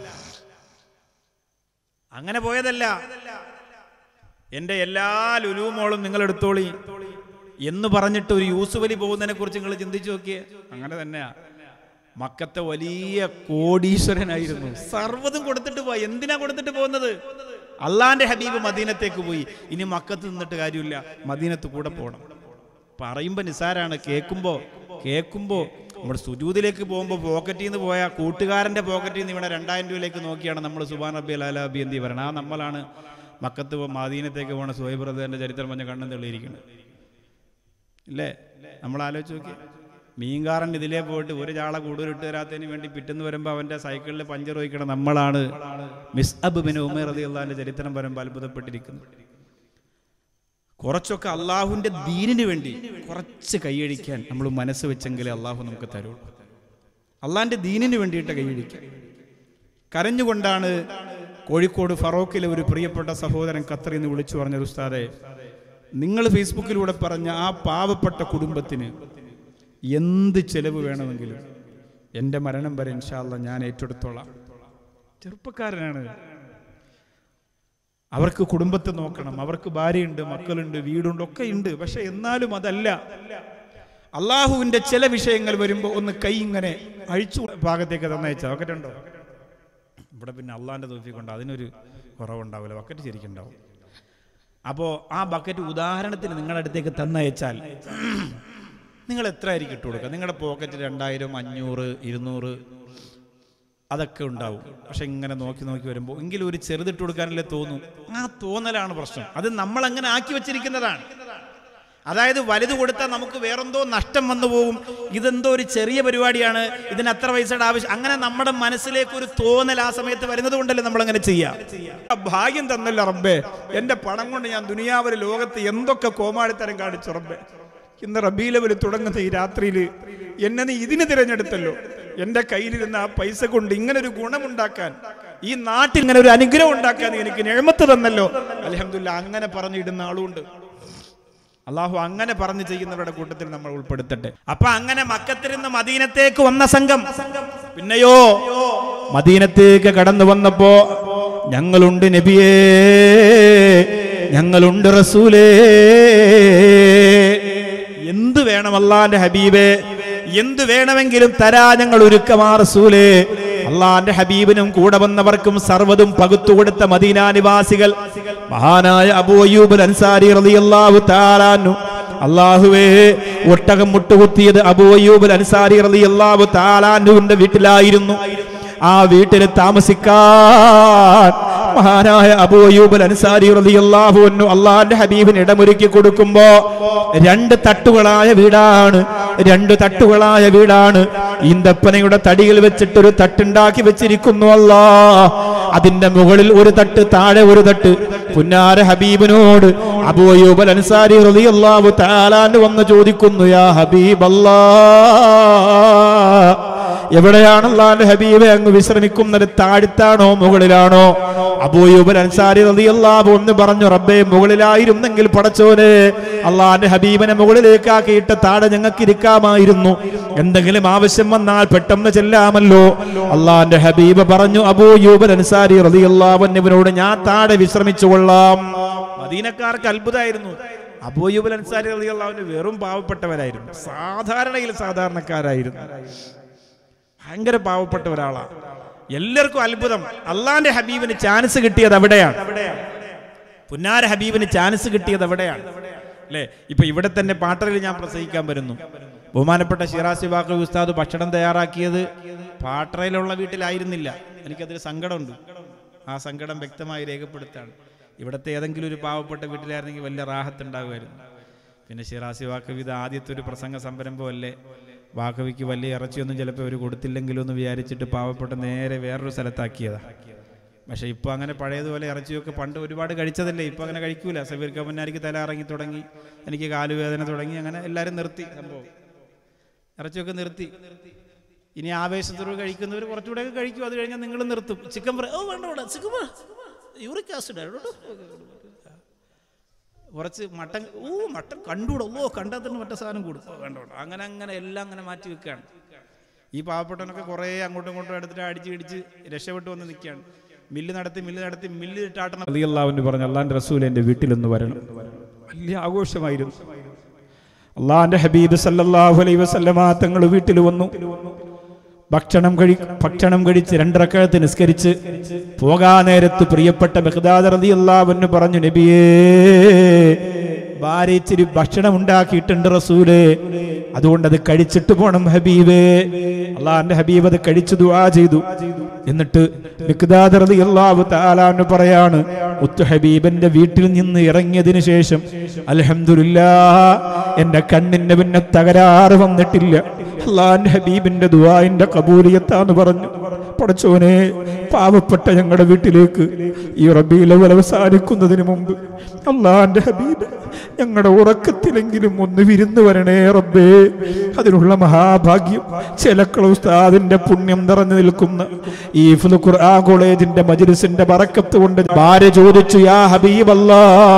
അങ്ങനെ പോയതല്ല എന്റെ എല്ലാ ലുലുമോളും നിങ്ങൾ എടുത്തോളി എന്ന് പറഞ്ഞിട്ട് ഒരു യൂസുഫ് അലി പോകുന്നതിനെ കുറിച്ച് നിങ്ങൾ ചിന്തിച്ചു നോക്കിയേ അങ്ങനെ തന്നെയാ മക്കത്തെ വലിയ കോടീശ്വരനായിരുന്നു സർവ്വതും കൊടുത്തിട്ട് പോയി എന്തിനാ കൊടുത്തിട്ട് പോകുന്നത് അള്ളാന്റെ ഹബീബ് മദീനത്തേക്ക് പോയി ഇനി മക്കത്ത് നിന്നിട്ട് കാര്യമില്ല മദീനത്ത് കൂടെ പോകണം പറയുമ്പോ നിസാരാണ് കേൾക്കുമ്പോ കേൾക്കുമ്പോ നമ്മുടെ സുജൂതിലേക്ക് പോകുമ്പോൾ പോക്കറ്റിൽ നിന്ന് പോയ കൂട്ടുകാരന്റെ പോക്കറ്റിൽ നിന്ന് ഇവിടെ രണ്ടായിരം രൂപയിലേക്ക് നോക്കിയാണ് നമ്മൾ സുബാൻ റബ്ബി അലാബി എന്തി പറയണം ആ നമ്മളാണ് മക്കത്ത് പോ- മദീനത്തേക്ക് പോണ സുഹൈബ് ബ്രദറിന്റെ ചരിത്രം പറഞ്ഞ കണ്ണും തെളിയിരിക്കുന്നത് ഇല്ലേ നമ്മൾ ആലോചിച്ച് നോക്കി മീൻകാരൻ ഇതിലേ പോയിട്ട് ഒരു ചാള കൂടുതൽ ഇട്ട് തരാത്തതിന് വേണ്ടി പിറ്റെന്ന് വരുമ്പോൾ അവന്റെ സൈക്കിളിൽ പഞ്ചർ വയ്ക്കണം നമ്മളാണ് മിസ് അബ് ബിൻ ഉമേർ അലി അള്ളാഹിന്റെ ചരിത്രം വരുമ്പോൾ അത്ഭുതപ്പെട്ടിരിക്കുന്നത് കുറച്ചൊക്കെ അള്ളാഹുവിന്റെ ദീനിന് വേണ്ടി കുറച്ച് കൈയടിക്കാൻ നമ്മൾ മനസ്സ് വെച്ചെങ്കിലേ അള്ളാഹു നമുക്ക് തരുള്ളൂ അള്ളാഹിന്റെ ദീനിന് വേണ്ടിയിട്ട് കൈയടിക്കാൻ കരഞ്ഞുകൊണ്ടാണ് കോഴിക്കോട് ഫറോക്കിലെ ഒരു പ്രിയപ്പെട്ട സഹോദരൻ ഖത്തറിൽ നിന്ന് വിളിച്ചു പറഞ്ഞത് ഉസ്താദെ നിങ്ങൾ ഫേസ്ബുക്കിലൂടെ പറഞ്ഞ ആ പാവപ്പെട്ട കുടുംബത്തിന് എന്ത് ചെലവ് വേണമെങ്കിലും എൻ്റെ മരണം വരെ ഇൻഷാല്ല ഞാൻ ഏറ്റെടുത്തോളാം ചെറുപ്പക്കാരനാണ് അവർക്ക് കുടുംബത്തെ നോക്കണം അവർക്ക് ഭാര്യയുണ്ട് മക്കളുണ്ട് വീടുണ്ട് ഒക്കെ ഉണ്ട് പക്ഷെ എന്നാലും അതല്ല അള്ളാഹുവിന്റെ ചില വിഷയങ്ങൾ വരുമ്പോൾ ഒന്ന് കൈ ഇങ്ങനെ അഴിച്ചു ഭാഗത്തേക്ക് തന്നയച്ചാൽ വക്കറ്റ് ഉണ്ടോ ഇവിടെ പിന്നെ അള്ളാഹിന്റെ തോഫിക്കൊണ്ട് അതിനൊരു കുറവുണ്ടാവില്ല ബക്കറ്റ് ശരിക്കുണ്ടാവും അപ്പോൾ ആ ബക്കറ്റ് ഉദാഹരണത്തിന് നിങ്ങളുടെ അടുത്തേക്ക് തന്നയച്ചാൽ നിങ്ങൾ എത്ര ആയിരിക്കും ഇട്ട് കൊടുക്കുക നിങ്ങളുടെ പോക്കറ്റ് രണ്ടായിരം അഞ്ഞൂറ് ഇരുന്നൂറ് അതൊക്കെ ഉണ്ടാവും പക്ഷെ ഇങ്ങനെ നോക്കി നോക്കി വരുമ്പോൾ എങ്കിലും ഒരു ചെറുതിട്ട് കൊടുക്കാനല്ലേ തോന്നും ആ തോന്നലാണ് പ്രശ്നം അത് നമ്മൾ അങ്ങനെ ആക്കി വെച്ചിരിക്കുന്നതാണ് അതായത് വലുത് കൊടുത്താൽ നമുക്ക് വേറെന്തോ നഷ്ടം വന്നു പോകും ഇതെന്തോ ഒരു ചെറിയ പരിപാടിയാണ് ഇതിന് അത്ര പൈസയുടെ ആവശ്യം അങ്ങനെ നമ്മുടെ മനസ്സിലേക്ക് ഒരു തോന്നൽ ആ സമയത്ത് വരുന്നത് കൊണ്ടല്ലേ നമ്മൾ അങ്ങനെ ചെയ്യാം ഭാഗ്യം തന്നല്ല റബ്ബേ എന്റെ പണം കൊണ്ട് ഞാൻ ദുനിയാവിലെ ലോകത്ത് എന്തൊക്കെ കോമാളിത്തരം കാണിച്ചു റബ്ബേ ഇന്ന് റബീ ലെവൽ തുടങ്ങുന്ന ഈ രാത്രിയിൽ എന്നെ നീ ഇതിന് തിരഞ്ഞെടുത്തല്ലോ എന്റെ കയ്യിലിരുന്ന ആ പൈസ കൊണ്ട് ഇങ്ങനെ ഒരു ഗുണമുണ്ടാക്കാൻ ഈ നാട്ടിൽ ഇങ്ങനെ ഒരു അനുഗ്രഹം ഉണ്ടാക്കാൻ നീ എനിക്ക് നിഴമത്ത് തന്നല്ലോ അലഹമില്ല അങ്ങനെ പറഞ്ഞിടുന്ന ആളുണ്ട് അള്ളാഹു അങ്ങനെ പറഞ്ഞു ചെയ്യുന്നവരുടെ കൂട്ടത്തിൽ നമ്മൾ ഉൾപ്പെടുത്തട്ടെ അപ്പൊ അങ്ങനെ മക്കത്തിരുന്ന് മദീനത്തേക്ക് വന്ന സംഘം പിന്നെയോ മദീനത്തേക്ക് കടന്നു വന്നപ്പോ ഞങ്ങളുണ്ട് നബിയേ ഞങ്ങളുണ്ട് റസൂലേ എന്ത് വേണം അള്ളാന്റെ ഹബീബേ എന്ത് വേണമെങ്കിലും തരാ ഞങ്ങൾ ഒരുക്കമാ റസൂലേ അള്ളാന്റെ ഹബീബിനും കൂടെ വന്നവർക്കും സർവ്വതും പകുത്തു കൊടുത്ത മദീന നിവാസികൾ മഹാനായ അബൂ അയ്യൂബ് അൻസാരി റളിയല്ലാഹു തആലാനു അള്ളാഹുവേ ഒട്ടകം മുട്ടുകുത്തിയത് അബൂ അയ്യൂബ് അൻസാരി റളിയല്ലാഹു തആലാനുവിന്റെ വീട്ടിലായിരുന്നു ആ വീട്ടിൽ താമസിക്കാൻ മഹാനായ അബൂ അയ്യൂബ് അൽ അൻസാരി റളിയല്ലാഹു അൻഹു അള്ളാഹിന്റെ ഹബീബിന് ഇടമൊരുക്കി കൊടുക്കുമ്പോ രണ്ട് തട്ടുകളായ വീടാണ് രണ്ട് തട്ടുകളായ വീടാണ് ഈന്തപ്പനയുടെ തടിയിൽ വെച്ചിട്ട് ഒരു തട്ടുണ്ടാക്കി വെച്ചിരിക്കുന്നു അല്ലാ അതിന്റെ മുകളിൽ ഒരു തട്ട് താഴെ ഒരു തട്ട് പുന്നാര ഹബീബിനോട് അബൂ അയ്യൂബ് അൽ അൻസാരി റളിയല്ലാഹു തആലാന് വന്ന് ചോദിക്കുന്നു യാ ഹബീബല്ലാ എവിടെയാണ് അള്ളാന്റെ ഹബീബെ അങ്ങ് വിശ്രമിക്കുന്നത് താഴ്ത്താണോ മുകളിലാണോ അബൂയൂബൽ അൻസാരി റളിയല്ലാഹു ഒന്ന് പറഞ്ഞു റബ്ബേ മുകളിലായിരുന്നെങ്കിൽ പടച്ചോനെ അള്ളാന്റെ ഹബീബിനെ മുകളിലേക്കാക്കിയിട്ട് താഴെ ഞങ്ങൾക്ക് ഇരിക്കാമായിരുന്നു എന്തെങ്കിലും ആവശ്യം വന്നാൽ പെട്ടെന്ന് ചെല്ലാമല്ലോ അള്ളാന്റെ ഹബീബ് പറഞ്ഞു അബൂയൂബൽ അൻസാരി റളിയല്ലാഹു അൻഹുവിനോട് ഞാൻ താഴെ വിശ്രമിച്ചു കൊള്ളാം മദീനക്കാർക്ക് അത്ഭുതമായിരുന്നു അബൂയൂബൽ അൻസാരി റളിയല്ലാഹുവിന് വെറും പാവപ്പെട്ടവരായിരുന്നു സാധാരണയിൽ സാധാരണക്കാരായിരുന്നു ഭയങ്കര പാവപ്പെട്ട ഒരാളാണ് എല്ലാവർക്കും അത്ഭുതം അള്ളാന്റെ ഹബീബിന് ചാൻസ് കിട്ടിയത് അവിടെയാണ് പുന്നാര ഹബീബിന് ചാൻസ് കിട്ടിയത് അവിടെയാണ് അല്ലേ ഇപ്പൊ ഇവിടെ തന്നെ പാട്ടറിൽ ഞാൻ പ്രസംഗിക്കാൻ വരുന്നു ബഹുമാനപ്പെട്ട ഷിറാസി ബാക്കർ ഉസ്താദ് ഭക്ഷണം തയ്യാറാക്കിയത് പാട്ടറയിലുള്ള വീട്ടിലായിരുന്നില്ല എനിക്കതിൽ സങ്കടമുണ്ട് ആ സങ്കടം വ്യക്തമായി രേഖപ്പെടുത്താണ് ഇവിടുത്തെ ഏതെങ്കിലും ഒരു പാവപ്പെട്ട വീട്ടിലായിരുന്നെങ്കിൽ വലിയ റാഹത്ത് ഉണ്ടാകുമായിരുന്നു പിന്നെ ഷിറാസി വാക്കവി ഇത് ആദ്യത്തെ ഒരു പ്രസംഗ സംരംഭമല്ലേ വാക്കവിക്ക് വലിയ ഇറച്ചിയൊന്നും ചിലപ്പോൾ അവർ കൊടുത്തില്ലെങ്കിലും എന്ന് വിചാരിച്ചിട്ട് പാവപ്പെട്ട നേരെ വേറൊരു സ്ഥലത്താക്കിയതാ പക്ഷേ ഇപ്പോൾ അങ്ങനെ പഴയതുപോലെ ഇറച്ചിയൊക്കെ പണ്ട് ഒരുപാട് കഴിച്ചതല്ലേ ഇപ്പോൾ അങ്ങനെ കഴിക്കൂല സബീർ കമന്നാരിക്ക് തല ഇറങ്ങി തുടങ്ങി എനിക്ക് കാലുവേദന തുടങ്ങി അങ്ങനെ എല്ലാവരും നിർത്തി സംഭവം ഇറച്ചിയൊക്കെ നിർത്തി ഇനി ആവേശത്തോട് കഴിക്കുന്നവർ കുറച്ചുകൂടെയൊക്കെ കഴിക്കും അത് കഴിഞ്ഞാൽ നിങ്ങൾ നിർത്തും ചിക്കൻ ഫ്രൈ ഓ വേണ്ട വേണ്ട ചിക്കൻ യൂറിക് ആസിഡ് കുറച്ച് മട്ടൻ ഓ മട്ടൻ കണ്ടുകൂടാ ഓ കണ്ടാൽ തന്നെ മറ്റേ സാധനം കൂടും ഓ, വേണ്ട വേണ്ട അങ്ങനെ അങ്ങനെ എല്ലാം അങ്ങനെ മാറ്റി വെക്കുകയാണ് ഈ പാവപ്പെട്ടവനൊക്കെ കുറേ അങ്ങോട്ടും ഇങ്ങോട്ടും എടുത്തിട്ട് അടിച്ച് ഇടിച്ച് രക്ഷപ്പെട്ടു വന്ന് നിൽക്കുകയാണ് മില്ല് നടത്തി മില്ല് നടത്തി മില്ല് ഇട്ടാട്ടണം അള്ളാഹുവിന് പറഞ്ഞു അള്ളാഹിന്റെ റസൂൽ എൻ്റെ വീട്ടിലൊന്ന് വരണം വലിയ ആഘോഷമായിരുന്നു അള്ളാഹിന്റെ ഹബീബ് സല്ലല്ലാഹു അലൈഹി വസല്ലമ തങ്ങൾ വീട്ടിൽ വന്നു ഭക്ഷണം കഴി ഭക്ഷണം കഴിച്ച് രണ്ടരക്കഴത്ത് നിസ്കരിച്ച് പോകാ നേരത്ത് പ്രിയപ്പെട്ട ബഹദാദ് റളിയല്ലാഹു പറഞ്ഞു നബിയേ ഭാര്യ ഇച്ചിരി ഭക്ഷണം ഉണ്ടാക്കിയിട്ടുണ്ട് റസൂലേ അതുകൊണ്ട് അത് കഴിച്ചിട്ട് പോണം ഹബീബേ അള്ളാഹിന്റെ ഹബീബ് അത് കഴിച്ചു ദുആ ചെയ്തു എന്നിട്ട് ബിഖ്ദാദ് റളിയല്ലാഹു തആലാന്ന് പറയാണ് മുത്തു ഹബീബിന്റെ വീട്ടിൽ നിന്ന് ഇറങ്ങിയതിനു ശേഷം അൽഹംദുലില്ലാ എന്റെ കണ്ണിന് പിന്നെ തകരാറ് വന്നിട്ടില്ല അള്ളാഹിന്റെ ഹബീബിന്റെ ദുആന്റെ കബൂലിയത്താന്ന് പറഞ്ഞു പടച്ചോനെ പാവപ്പെട്ട ഞങ്ങളുടെ വീട്ടിലേക്ക് ഈ റബീലവൽ അവസാനിക്കുന്നതിന് മുമ്പ് അള്ളാഹിന്റെ ഹബീബ് ഞങ്ങളുടെ ഉറക്കത്തിലെങ്കിലും ഒന്ന് വിരുന്ന് വരണേ റബ്ബേ അതിനുള്ള മഹാഭാഗ്യം ചിലക്കള ഉസ്താദിന്റെ പുണ്യം നിറഞ്ഞു നിൽക്കുന്ന ഈ ഫുൽ ഖുർആൻ കോളേജിന്റെ മജ്ലിസിന്റെ ബറക്കത്ത് കൊണ്ട് ഭാര്യ ചോദിച്ചു യാ ഹബീബല്ലാ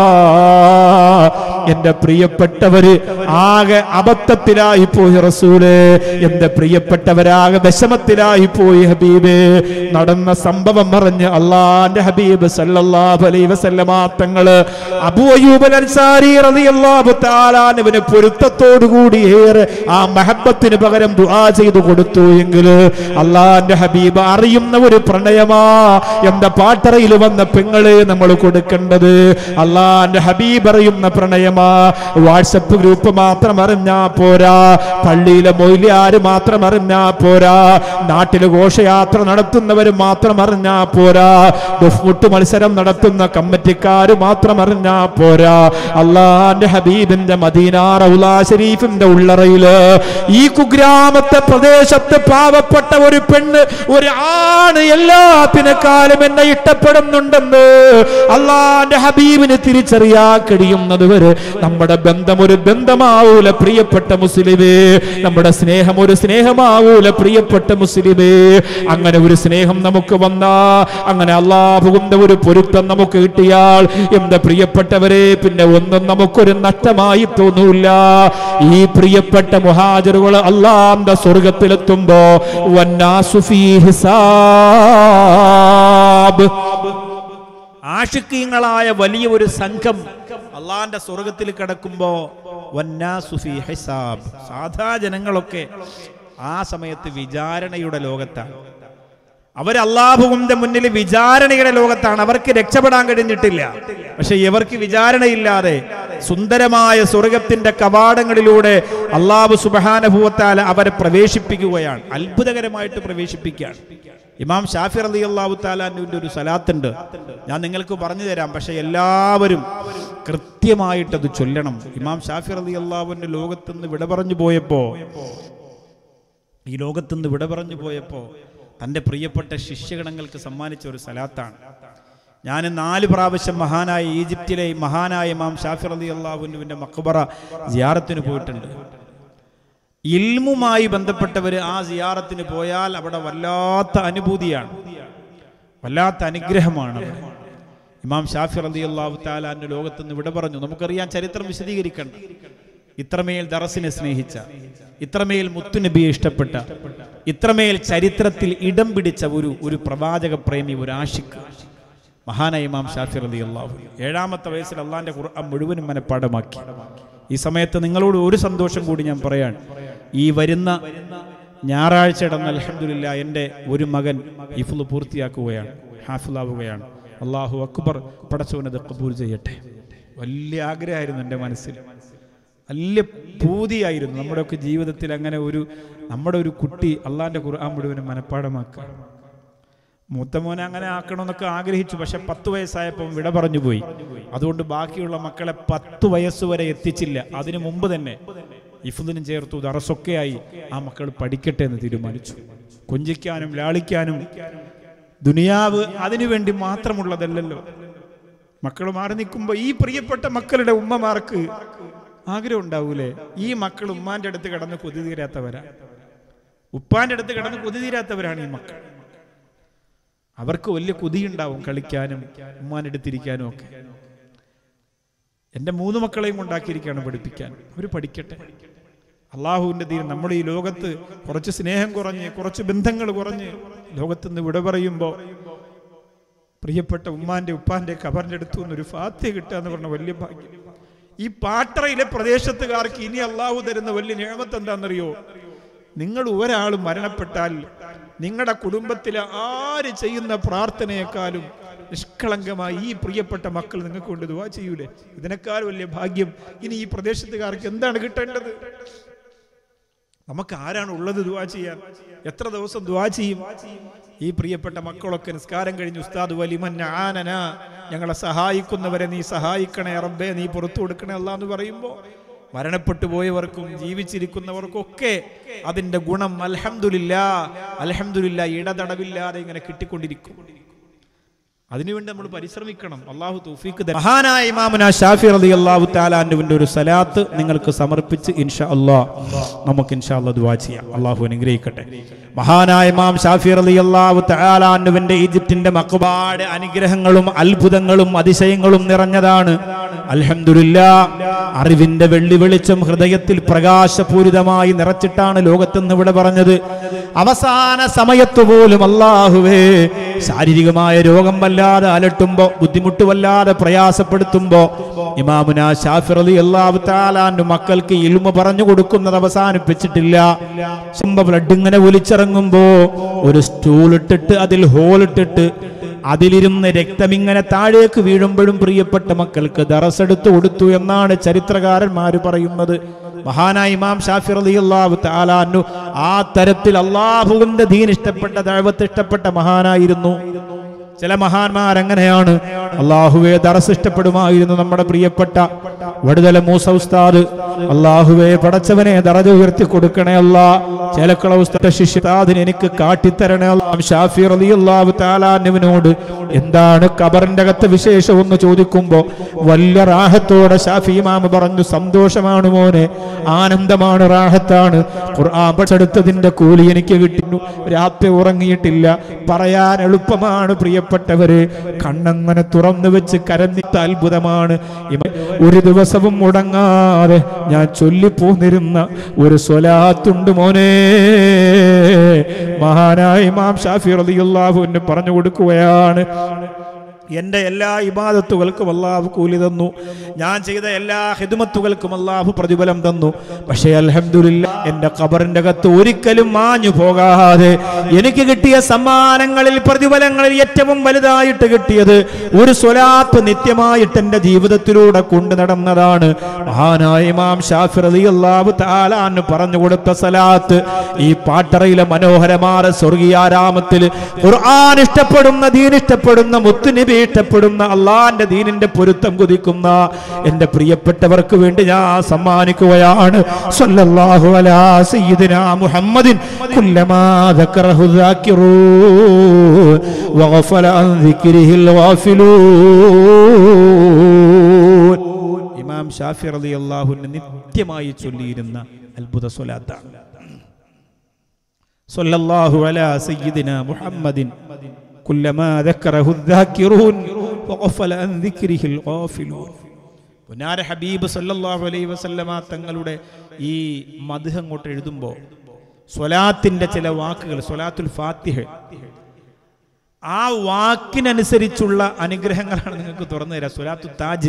എന്റെ പ്രിയപ്പെട്ടവര് ആകെ അബദ്ധത്തിലായി പോയി റസൂല് എന്റെ പ്രിയപ്പെട്ടവരാകെ വിഷമത്തിലായി പോയി ഹബീബ് നടന്ന സംഭവം പറഞ്ഞ് അള്ളാന്റെ ഹബീബ് സല്ലല്ലാഹു അലൈഹി വസല്ലമ തങ്ങള് അബൂ അയ്യൂബ് അൽ അൻസാരി റളിയല്ലാഹു തആലാനുവിന് പൊരുത്തത്തോടുകൂടി ഏറെ ആ മഹബത്തിന് പകരം ദുആ ചെയ്തു കൊടുത്തു എങ്കിൽ അള്ളാന്റെ ഹബീബ് അറിയുന്ന ഒരു പ്രണയമാ എന്റെ പാട്ടറയിൽ വന്ന പെങ്ങളെ നമ്മൾ കൊടുക്കേണ്ടത് അള്ളാന്റെ ഹബീബ് അറിയുന്ന പ്രണയമാ വാട്സപ്പ് ഗ്രൂപ്പ് മാത്രം അറിഞ്ഞാ പോരാ പള്ളിയിലെ മൊയിലാര് മാത്രം അറിഞ്ഞാ പോരാ നാട്ടില് ഘോഷയാത്ര നടത്തുന്നവർ മാത്രം അറിഞ്ഞാ പോരാ ദുഫ്മുട്ട് മത്സരം നടത്തുന്ന കമ്മിറ്റിക്കാര് മാത്രം അറിഞ്ഞാ പോരാ അള്ളാന്റെ ഹബീബിന്റെ മദീന റൗലാ ഷരീഫിന്റെ ഉള്ളറയില് ഈ കുഗ്രാമത്തെ പ്രദേശത്ത് പാവപ്പെട്ട ഒരു പെണ്ണ് ഒരു ആണ് എല്ലാത്തിനെക്കാളും എന്നെ ഇഷ്ടപ്പെടുന്നുണ്ടെന്ന് അള്ളാന്റെ ഹബീബിന് തിരിച്ചറിയാ കഴിയുന്നത് വരെ നമ്മുടെ ബന്ധം ഒരു ബന്ധമാവൂല പ്രിയപ്പെട്ട മുസ്ലിമേ നമ്മുടെ സ്നേഹം ഒരു സ്നേഹമാവൂല പ്രിയപ്പെട്ട മുസ്ലിമേ അങ്ങനെ ഒരു സ്നേഹം നമുക്ക് വന്നാ അങ്ങനെ അള്ളാഹുവിന്റെ ഒരു പൊരുത്തം നമുക്ക് കിട്ടിയാൽ എന്റെ പ്രിയപ്പെട്ടവരെ പിന്നെ ഒന്നും നമുക്കൊരു നഷ്ടമായി തോന്നൂല ഈ പ്രിയപ്പെട്ട മുഹാജറുകൾ അള്ളാന്റെ സ്വർഗത്തിലെത്തുമ്പോ വന്നാസു ഫീ ഹിസാബ് ആഷിക്കീങ്ങളായ വലിയ ഒരു സംഘം അള്ളാന്റെ സ്വർഗത്തിൽ കിടക്കുമ്പോ വന്നാസു ഫീ ഹിസാബ് സാധാ ജനങ്ങളൊക്കെ ആ സമയത്ത് വിചാരണയുടെ ലോകത്താണ് അവർ അള്ളാഹുവിന്റെ മുന്നിൽ വിചാരണയുടെ ലോകത്താണ് അവർക്ക് രക്ഷപ്പെടാൻ കഴിഞ്ഞിട്ടില്ല പക്ഷെ ഇവർക്ക് വിചാരണയില്ലാതെ സുന്ദരമായ സ്വർഗത്തിന്റെ കവാടങ്ങളിലൂടെ അള്ളാഹു സുബാനുഭവത്താൽ അവരെ പ്രവേശിപ്പിക്കുകയാണ് അത്ഭുതകരമായിട്ട് പ്രവേശിപ്പിക്കുകയാണ് ഇമാം ഷാഫി റലി അള്ളാഹു താലാനുവിൻ്റെ ഒരു സലാത്തുണ്ട് ഞാൻ നിങ്ങൾക്ക് പറഞ്ഞു തരാം പക്ഷെ എല്ലാവരും കൃത്യമായിട്ടത് ചൊല്ലണം ഇമാം ഷാഫി റലി അള്ളാഹുവിൻ്റെ ലോകത്തുനിന്ന് വിട പറഞ്ഞു പോയപ്പോ ഈ ലോകത്തുനിന്ന് വിട പറഞ്ഞു പോയപ്പോ തൻ്റെ പ്രിയപ്പെട്ട ശിഷ്യഗണങ്ങൾക്ക് സമ്മാനിച്ച ഒരു സലാത്താണ് ഞാൻ നാല് പ്രാവശ്യം മഹാനായ ഈജിപ്തിലെ മഹാനായ ഇമാം ഷാഫി റലി അള്ളാഹുവിൻ്റെ മക്ബറ സിയാറത്തിന് പോയിട്ടുണ്ട് ഇൽമുമായി ബന്ധപ്പെട്ടവർ ആ സിയാറത്തിന് പോയാൽ അവിടെ വല്ലാത്ത അനുഭൂതിയാണ് വല്ലാത്ത അനുഗ്രഹമാണ് അവിടെ. ഇമാം ഷാഫി റലി അള്ളാഹു താലാന്റെ ലോകത്ത് നിന്ന് വിട പറഞ്ഞു നമുക്കറിയാം ചരിത്രം വിശദീകരിക്കണ്ട ഇത്രമേൽ ദറസിനെ സ്നേഹിച്ച ഇത്രമേൽ മുത്തുനബിയെ ഇഷ്ടപ്പെട്ട ഇത്രമേൽ ചരിത്രത്തിൽ ഇടം പിടിച്ച ഒരു ഒരു പ്രവാചക പ്രേമി ഒരു ആഷിക്ക് മഹാനായ ഇമാം ഷാഫി റലി അള്ളാഹു ഏഴാമത്തെ വയസ്സിൽ അള്ളാന്റെ ഖുർആൻ മുഴുവനും മനഃപ്പാടമാക്കി ഈ സമയത്ത് നിങ്ങളോട് ഒരു സന്തോഷം കൂടി ഞാൻ പറയാൻ ഈ വരുന്ന ഞായറാഴ്ച ഇടന്ന് അലഹമില്ല എൻ്റെ ഒരു മകൻ ഇഫുൽ പൂർത്തിയാക്കുകയാണ് ഹാഫിലാവുകയാണ് അള്ളാഹു അക്ബർ പടച്ചോനത് കബൂൽ ചെയ്യട്ടെ വലിയ ആഗ്രഹമായിരുന്നു എൻ്റെ മനസ്സിൽ വലിയ പൂതിയായിരുന്നു നമ്മുടെയൊക്കെ ജീവിതത്തിൽ അങ്ങനെ ഒരു നമ്മുടെ ഒരു കുട്ടി അള്ളാന്റെ ഖുർആൻ മുഴുവനും മനഃപ്പാടമാക്കുക മൂത്തമോനെ അങ്ങനെ ആക്കണമെന്നൊക്കെ ആഗ്രഹിച്ചു പക്ഷെ പത്ത് വയസ്സായപ്പോൾ വിട പറഞ്ഞു പോയി അതുകൊണ്ട് ബാക്കിയുള്ള മക്കളെ പത്ത് വയസ്സ് വരെ എത്തിച്ചില്ല അതിനു മുമ്പ് തന്നെ ഇഫുദിനും ചേർത്തു ദറസൊക്കെയായി ആ മക്കൾ പഠിക്കട്ടെ എന്ന് തീരുമാനിച്ചു കൊഞ്ചിക്കാനും ലാളിക്കാനും ദുനിയാവ് അതിനുവേണ്ടി മാത്രമുള്ളതല്ലല്ലോ മക്കൾ മാറി നിൽക്കുമ്പോൾ ഈ പ്രിയപ്പെട്ട മക്കളുടെ ഉമ്മമാർക്ക് ആഗ്രഹം ഉണ്ടാവൂലേ ഈ മക്കൾ ഉമ്മാന്റെ അടുത്ത് കിടന്ന് കൊതി തീരാത്തവരാ ഉപ്പാന്റെ അടുത്ത് കിടന്ന് കൊതി തീരാത്തവരാണ് ഈ മക്കൾ അവർക്ക് വലിയ കൊതിയുണ്ടാവും കളിക്കാനും ഉമ്മാനെടുത്തിരിക്കാനും ഒക്കെ എൻ്റെ മൂന്ന് മക്കളെയും കൊണ്ടാക്കിയിരിക്കുകയാണ് പഠിപ്പിക്കാൻ അവർ പഠിക്കട്ടെ അള്ളാഹുവിൻ്റെ ദീൻ നമ്മുടെ ഈ ലോകത്ത് കുറച്ച് സ്നേഹം കുറഞ്ഞ് കുറച്ച് ബന്ധങ്ങൾ കുറഞ്ഞ് ലോകത്ത് നിന്ന് വിട പറയുമ്പോൾ പ്രിയപ്പെട്ട ഉമ്മാന്റെ ഉപ്പാന്റെ കബറിന്റെ അടുത്തു നിന്ന് ഒരു ഫാത്യ കിട്ടുക എന്ന് പറഞ്ഞ വലിയ ഭാഗ്യം ഈ പാട്ടറയിലെ പ്രദേശത്തുകാർക്ക് ഇനി അള്ളാഹു തരുന്ന വലിയ നിയമത്ത് എന്താണെന്നറിയോ നിങ്ങൾ ഒരാൾ മരണപ്പെട്ടാൽ നിങ്ങളുടെ കുടുംബത്തിലെ ആര് ചെയ്യുന്ന പ്രാർത്ഥനയെക്കാളും നിഷ്കളങ്കമായി ഈ പ്രിയപ്പെട്ട മക്കൾ നിങ്ങൾക്ക് കൊണ്ട് ദുവാ ചെയ്യൂലേ ഇതിനേക്കാൾ വലിയ ഭാഗ്യം ഇനി ഈ പ്രദേശത്തുകാർക്ക് എന്താണ് കിട്ടേണ്ടത് നമുക്ക് ആരാണ് ഉള്ളത് ദുവാ ചെയ്യാൻ എത്ര ദിവസം ദുവാ ചെയ്യും ഈ പ്രിയപ്പെട്ട മക്കളൊക്കെ നിസ്കാരം കഴിഞ്ഞ് ഉസ്താദ് വലിമൻ ആനന ഞങ്ങളെ സഹായിക്കുന്നവരെ നീ സഹായിക്കണേ റബ്ബേ നീ പുറത്തു കൊടുക്കണേ അല്ല എന്ന് പറയുമ്പോൾ മരണപ്പെട്ടു പോയവർക്കും ജീവിച്ചിരിക്കുന്നവർക്കൊക്കെ അതിന്റെ ഗുണം അൽഹംദുലില്ല അൽഹംദുലില്ല ഇടതടവില്ലാതെ ഇങ്ങനെ കിട്ടിക്കൊണ്ടിരിക്കും അതിനുവേണ്ടി നമ്മൾ പരിശ്രമിക്കണം അള്ളാഹു തൗഫീഖ് തരും. മഹാനായ ഇമാമുന ഷാഫി റളി അള്ളാഹു താലാന്റെ ഒരു സലാത്ത് നിങ്ങൾക്ക് സമർപ്പിച്ച് ഇൻഷാ അള്ളാ നമുക്ക് ഇൻഷാ അള്ളാ ദുആ ചെയ്യാം അള്ളാഹു അനുഗ്രഹിക്കട്ടെ മഹാനായ ഇമാം ഷാഫി റളി അള്ളാഹു താലാന്നുവിന്റെ ഈജിപ്തിന്റെ മക്കുപാട് അനുഗ്രഹങ്ങളും അത്ഭുതങ്ങളും അതിശയങ്ങളും നിറഞ്ഞതാണ് അൽഹംദുലില്ലാ അറിവിന്റെ വെള്ളി വെളിച്ചം ഹൃദയത്തിൽ പ്രകാശപൂരിതമായി നിറച്ചിട്ടാണ് ലോകത്തെന്ന് ഇവിടെ പറഞ്ഞത് അവസാന സമയത്ത് പോലും അള്ളാഹുവേ ശാരീരികമായ രോഗം വല്ലാതെ അലട്ടുമ്പോ ബുദ്ധിമുട്ട് വല്ലാതെ പ്രയാസപ്പെടുത്തുമ്പോ ഇമാമുന ഷാഫിർ അലി അള്ളാഹു താലാന്റെ മക്കൾക്ക് ഇൽമ പറഞ്ഞു കൊടുക്കുന്നത് അവസാനിപ്പിച്ചിട്ടില്ല ശുംഭ ബ്ലഡ് ഇങ്ങനെ ഒലിച്ചിറങ്ങുമ്പോ ഒരു സ്റ്റൂൾ ഇട്ടിട്ട് അതിൽ ഹോൾ ഇട്ടിട്ട് അതിലിരുന്ന് രക്തം ഇങ്ങനെ താഴേക്ക് വീഴുമ്പോഴും പ്രിയപ്പെട്ട മക്കൾക്ക് ദറസെടുത്ത് കൊടുത്തു എന്നാണ് ചരിത്രകാരന്മാർ പറയുന്നത് മഹാനായ ഇമാം ഷാഫി റളിയല്ലാഹു തആലാനു ആ തരത്തിൽ അള്ളാഹുവിന്റെ ദീൻ ഇഷ്ടപ്പെട്ട ദഅവത്ത് ഇഷ്ടപ്പെട്ട മഹാനായിരുന്നു ചില മഹാന്മാർ അങ്ങനെയാണ് അള്ളാഹുവെ ദറസ് ഇഷ്ടപ്പെടുമായിരുന്നു നമ്മുടെ പ്രിയപ്പെട്ട വടുതല മൂസ ഉസ്താദ് അള്ളാഹുവെ പടച്ചവനെ ദറജ ഉയർത്തി കൊടുക്കണേ അല്ല ചേലക്കള ഉസ്താദ് ശിഷ്യതാദിന് എനിക്ക് കാട്ടിത്തരണേ അല്ലാ. ഷാഫി റളിയല്ലാഹു തആലാനുവിനോട് എന്താണ് ഖബറിന്റെ അകത്തെ വിശേഷം എന്ന് ചോദിക്കുമ്പോ വലിയ റാഹത്തോടെ ഷാഫി ഇമാമ പറഞ്ഞു സന്തോഷമാണ് മോനെ ആനന്ദമാണ് റാഹത്താണ് ഖുർആൻ പഠിച്ചെടുത്തതിന്റെ കൂലി എനിക്ക് കിട്ടുന്നു രാത്രി ഉറങ്ങിയിട്ടില്ല പറയാൻ എളുപ്പമാണ് പ്രിയപ്പെട്ടവര് കണ്ണങ്ങനെ തുറന്നു വെച്ച് കരന്നിട്ട അത്ഭുതമാണ് ഇമ- ഒരു ദിവസവും മുടങ്ങാതെ ഞാൻ ചൊല്ലിപ്പോന്നിരുന്ന ഒരു സ്വലാത്തുണ്ട് മോനെ മഹാനായ ഇമാം ഷാഫി റളിയല്ലാഹു അൻഹു പറഞ്ഞു കൊടുക്കുകയാണ് എൻ്റെ എല്ലാ ഇബാദത്തുകൾക്കും അള്ളാഹു കൂലി തന്നു ഞാൻ ചെയ്ത എല്ലാ ഹിദ്മത്തുകൾക്കും അള്ളാഹു പ്രതിഫലം തന്നു പക്ഷേ അൽഹംദുലില്ല എൻ്റെ ഖബറിൻ്റെ അകത്ത് ഒരിക്കലും മാഞ്ഞു പോകാതെ എനിക്ക് കിട്ടിയ സമ്മാനങ്ങളിൽ പ്രതിഫലങ്ങളിൽ ഏറ്റവും വലുതായിട്ട് കിട്ടിയത് ഒരു സ്വലാത്ത് നിത്യമായിട്ട് എൻ്റെ ജീവിതത്തിലൂടെ കൊണ്ടു നടന്നതാണ് മഹാനായ ഇമാം ഷാഫി റളിയല്ലാഹു തആല അൻഹു പറഞ്ഞു കൊടുത്ത സലാത്ത് ഈ പാട്ടറയിലെ മനോഹരമായ സ്വർഗീയാരാമത്തിൽ ഖുർആൻ ഇഷ്ടപ്പെടുന്ന ദീൻ ഇഷ്ടപ്പെടുന്ന മുത്തുനബി ഇഷ്ടപ്പെടുന്ന അള്ളാന്റെ ദീനിന്റെ പൊരുത്തം കുതിക്കുന്ന എൻ്റെ പ്രിയപ്പെട്ടവർക്ക് വേണ്ടി ഞാൻ സമ്മാനിക്കുകയാണ് സല്ലല്ലാഹു അലാ സയ്യിദിനാ മുഹമ്മദിൻ കുല്ലമാ ذكره الذاكرون وغفل عن ذكره الغافلون ഇമാം ഷാഫി റളിയല്ലാഹു അൻഹു നിത്യമായി ചൊല്ലിയിരുന്ന അത്ഭുത സ്വലാത്താണ് സല്ലല്ലാഹു അലാ സയ്യിദിന മുഹമ്മദിൻ കുല്ലമാ ذكره الذاكرون وغفل عن ذكره الغافلون പുനാര ഹബീബ് സല്ലല്ലാഹു അലൈഹി വസല്ലമ തങ്ങളുടെ ഈ മദ്ഹ് അങ്ങോട്ട് എഴുതുമ്പോൾ സ്വലാത്തിന്റെ ചില വാക്കുകൾ സ്വലാത്തുൽ ഫാത്തിഹ ആ വാക്കിനനുസരിച്ചുള്ള അനുഗ്രഹങ്ങളാണ് നിങ്ങൾക്ക് തുറന്നു തരാം സ്വലാത്തു താജ്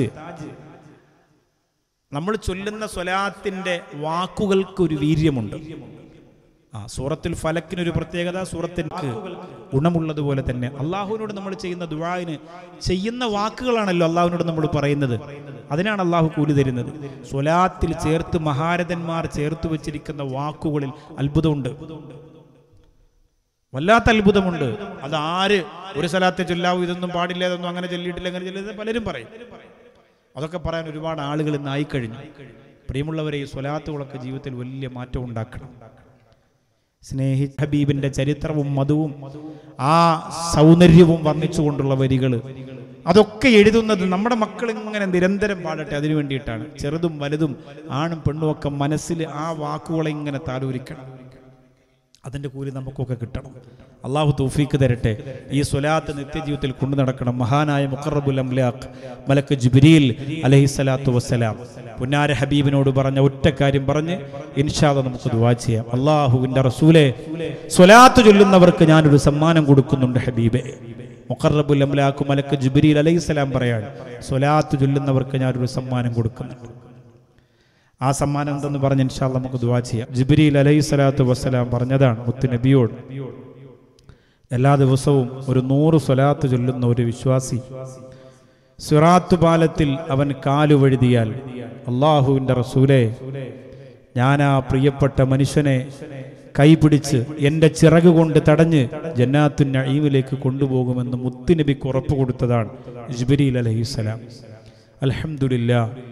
നമ്മൾ ചൊല്ലുന്ന സ്വലാത്തിന്റെ വാക്കുകൾക്ക് ഒരു വീര്യമുണ്ട് ആ സൂറത്തുൽ ഫലക്കിനൊരു പ്രത്യേകത സൂറത്തിൻക്ക് ഗുണമുള്ളതുപോലെ തന്നെ അള്ളാഹുവിനോട് നമ്മൾ ചെയ്യുന്ന ദുആന് ചെയ്യുന്ന വാക്കുകളാണല്ലോ അള്ളാഹുവിനോട് നമ്മൾ പറയുന്നത് അതിനാണ് അള്ളാഹു കൂലി തരുന്നത് സ്വലാത്തിൽ ചേർത്ത് മഹാരഥന്മാർ ചേർത്ത് വെച്ചിരിക്കുന്ന വാക്കുകളിൽ അത്ഭുതമുണ്ട് വല്ലാത്ത അത്ഭുതമുണ്ട് അത് ആര് ഒരു സ്ഥലത്തെ ചൊല്ലാവൂ ഇതൊന്നും പാടില്ല ഇതൊന്നും അങ്ങനെ ചൊല്ലിയിട്ടില്ല അങ്ങനെ ചൊല്ലിയത് പലരും പറയും അതൊക്കെ പറയാൻ ഒരുപാട് ആളുകൾ ഇന്ന് ആയിക്കഴിഞ്ഞു പ്രിയമുള്ളവരെ ഈ സ്വലാത്തുകളൊക്കെ ജീവിതത്തിൽ വലിയ മാറ്റം ഉണ്ടാക്കണം സ്നേഹി ഹബീബിന്റെ ചരിത്രവും മധുവും ആ സൗന്ദര്യവും വർണ്ണിച്ചുകൊണ്ടുള്ള വരികൾ അതൊക്കെ എഴുതുന്നത് നമ്മുടെ മക്കൾ ഇങ്ങനെ നിരന്തരം പാടട്ടെ അതിനു വേണ്ടിയിട്ടാണ് ചെറുതും വലുതും ആണും പെണ്ണും ഒക്കെ മനസ്സിൽ ആ വാക്കുകളെ ഇങ്ങനെ താലൂരിക്കണം അതിൻ്റെ കൂലി നമുക്കൊക്കെ കിട്ടണം അള്ളാഹു തൗഫീക്ക് തരട്ടെ ഈ സ്വലാത്ത് നിത്യജീവിതത്തിൽ കൊണ്ടു നടക്കണം മഹാനായ മുഖറബുൽ അംലാഖ് മലക്ക് ജിബ്രീൽ അലഹിസ്സലാത്തു വസ്സലാം പുന്നാര ഹബീബിനോട് പറഞ്ഞ ഒറ്റ കാര്യം പറഞ്ഞ് ഇൻഷാദ നമുക്ക് ദുവാ ചെയ്യാം അള്ളാഹുവിൻ്റെ റസൂലെ സ്വലാത്ത് ചൊല്ലുന്നവർക്ക് ഞാനൊരു സമ്മാനം കൊടുക്കുന്നുണ്ട് ഹബീബെ മുഖറബുൽ അംലാഖ് മലക്ക് ജിബ്രീൽ അലൈഹിസ്സലാം പറയാണ് സ്വലാത്ത് ചൊല്ലുന്നവർക്ക് ഞാനൊരു സമ്മാനം കൊടുക്കുന്നുണ്ട് ആ സമ്മാനം എന്തെന്ന് പറഞ്ഞ് ഇൻഷാല്ല നമുക്ക് ദുവാ ചെയ്യാം ജിബ്രീൽ അലൈഹി സ്വലാത്തു വസ്സലാം പറഞ്ഞതാണ് മുത്ത് നബിയോട് എല്ലാ ദിവസവും ഒരു നൂറ് സ്വലാത്ത് ചൊല്ലുന്ന ഒരു വിശ്വാസി സിറാത്ത് പാലത്തിൽ അവൻ കാലുവഴുതിയാൽ അള്ളാഹുവിൻ്റെ റസൂലെ ഞാൻ ആ പ്രിയപ്പെട്ട മനുഷ്യനെ കൈപിടിച്ച് എൻ്റെ ചിറക് കൊണ്ട് തടഞ്ഞ് ജന്നാത്തു നഈമിലേക്ക് കൊണ്ടുപോകുമെന്ന് മുത്തുനബിക്ക് ഉറപ്പ് കൊടുത്തതാണ് ജിബ്രീൽ അലൈഹിസ്സലാം അൽഹംദുലില്ലാ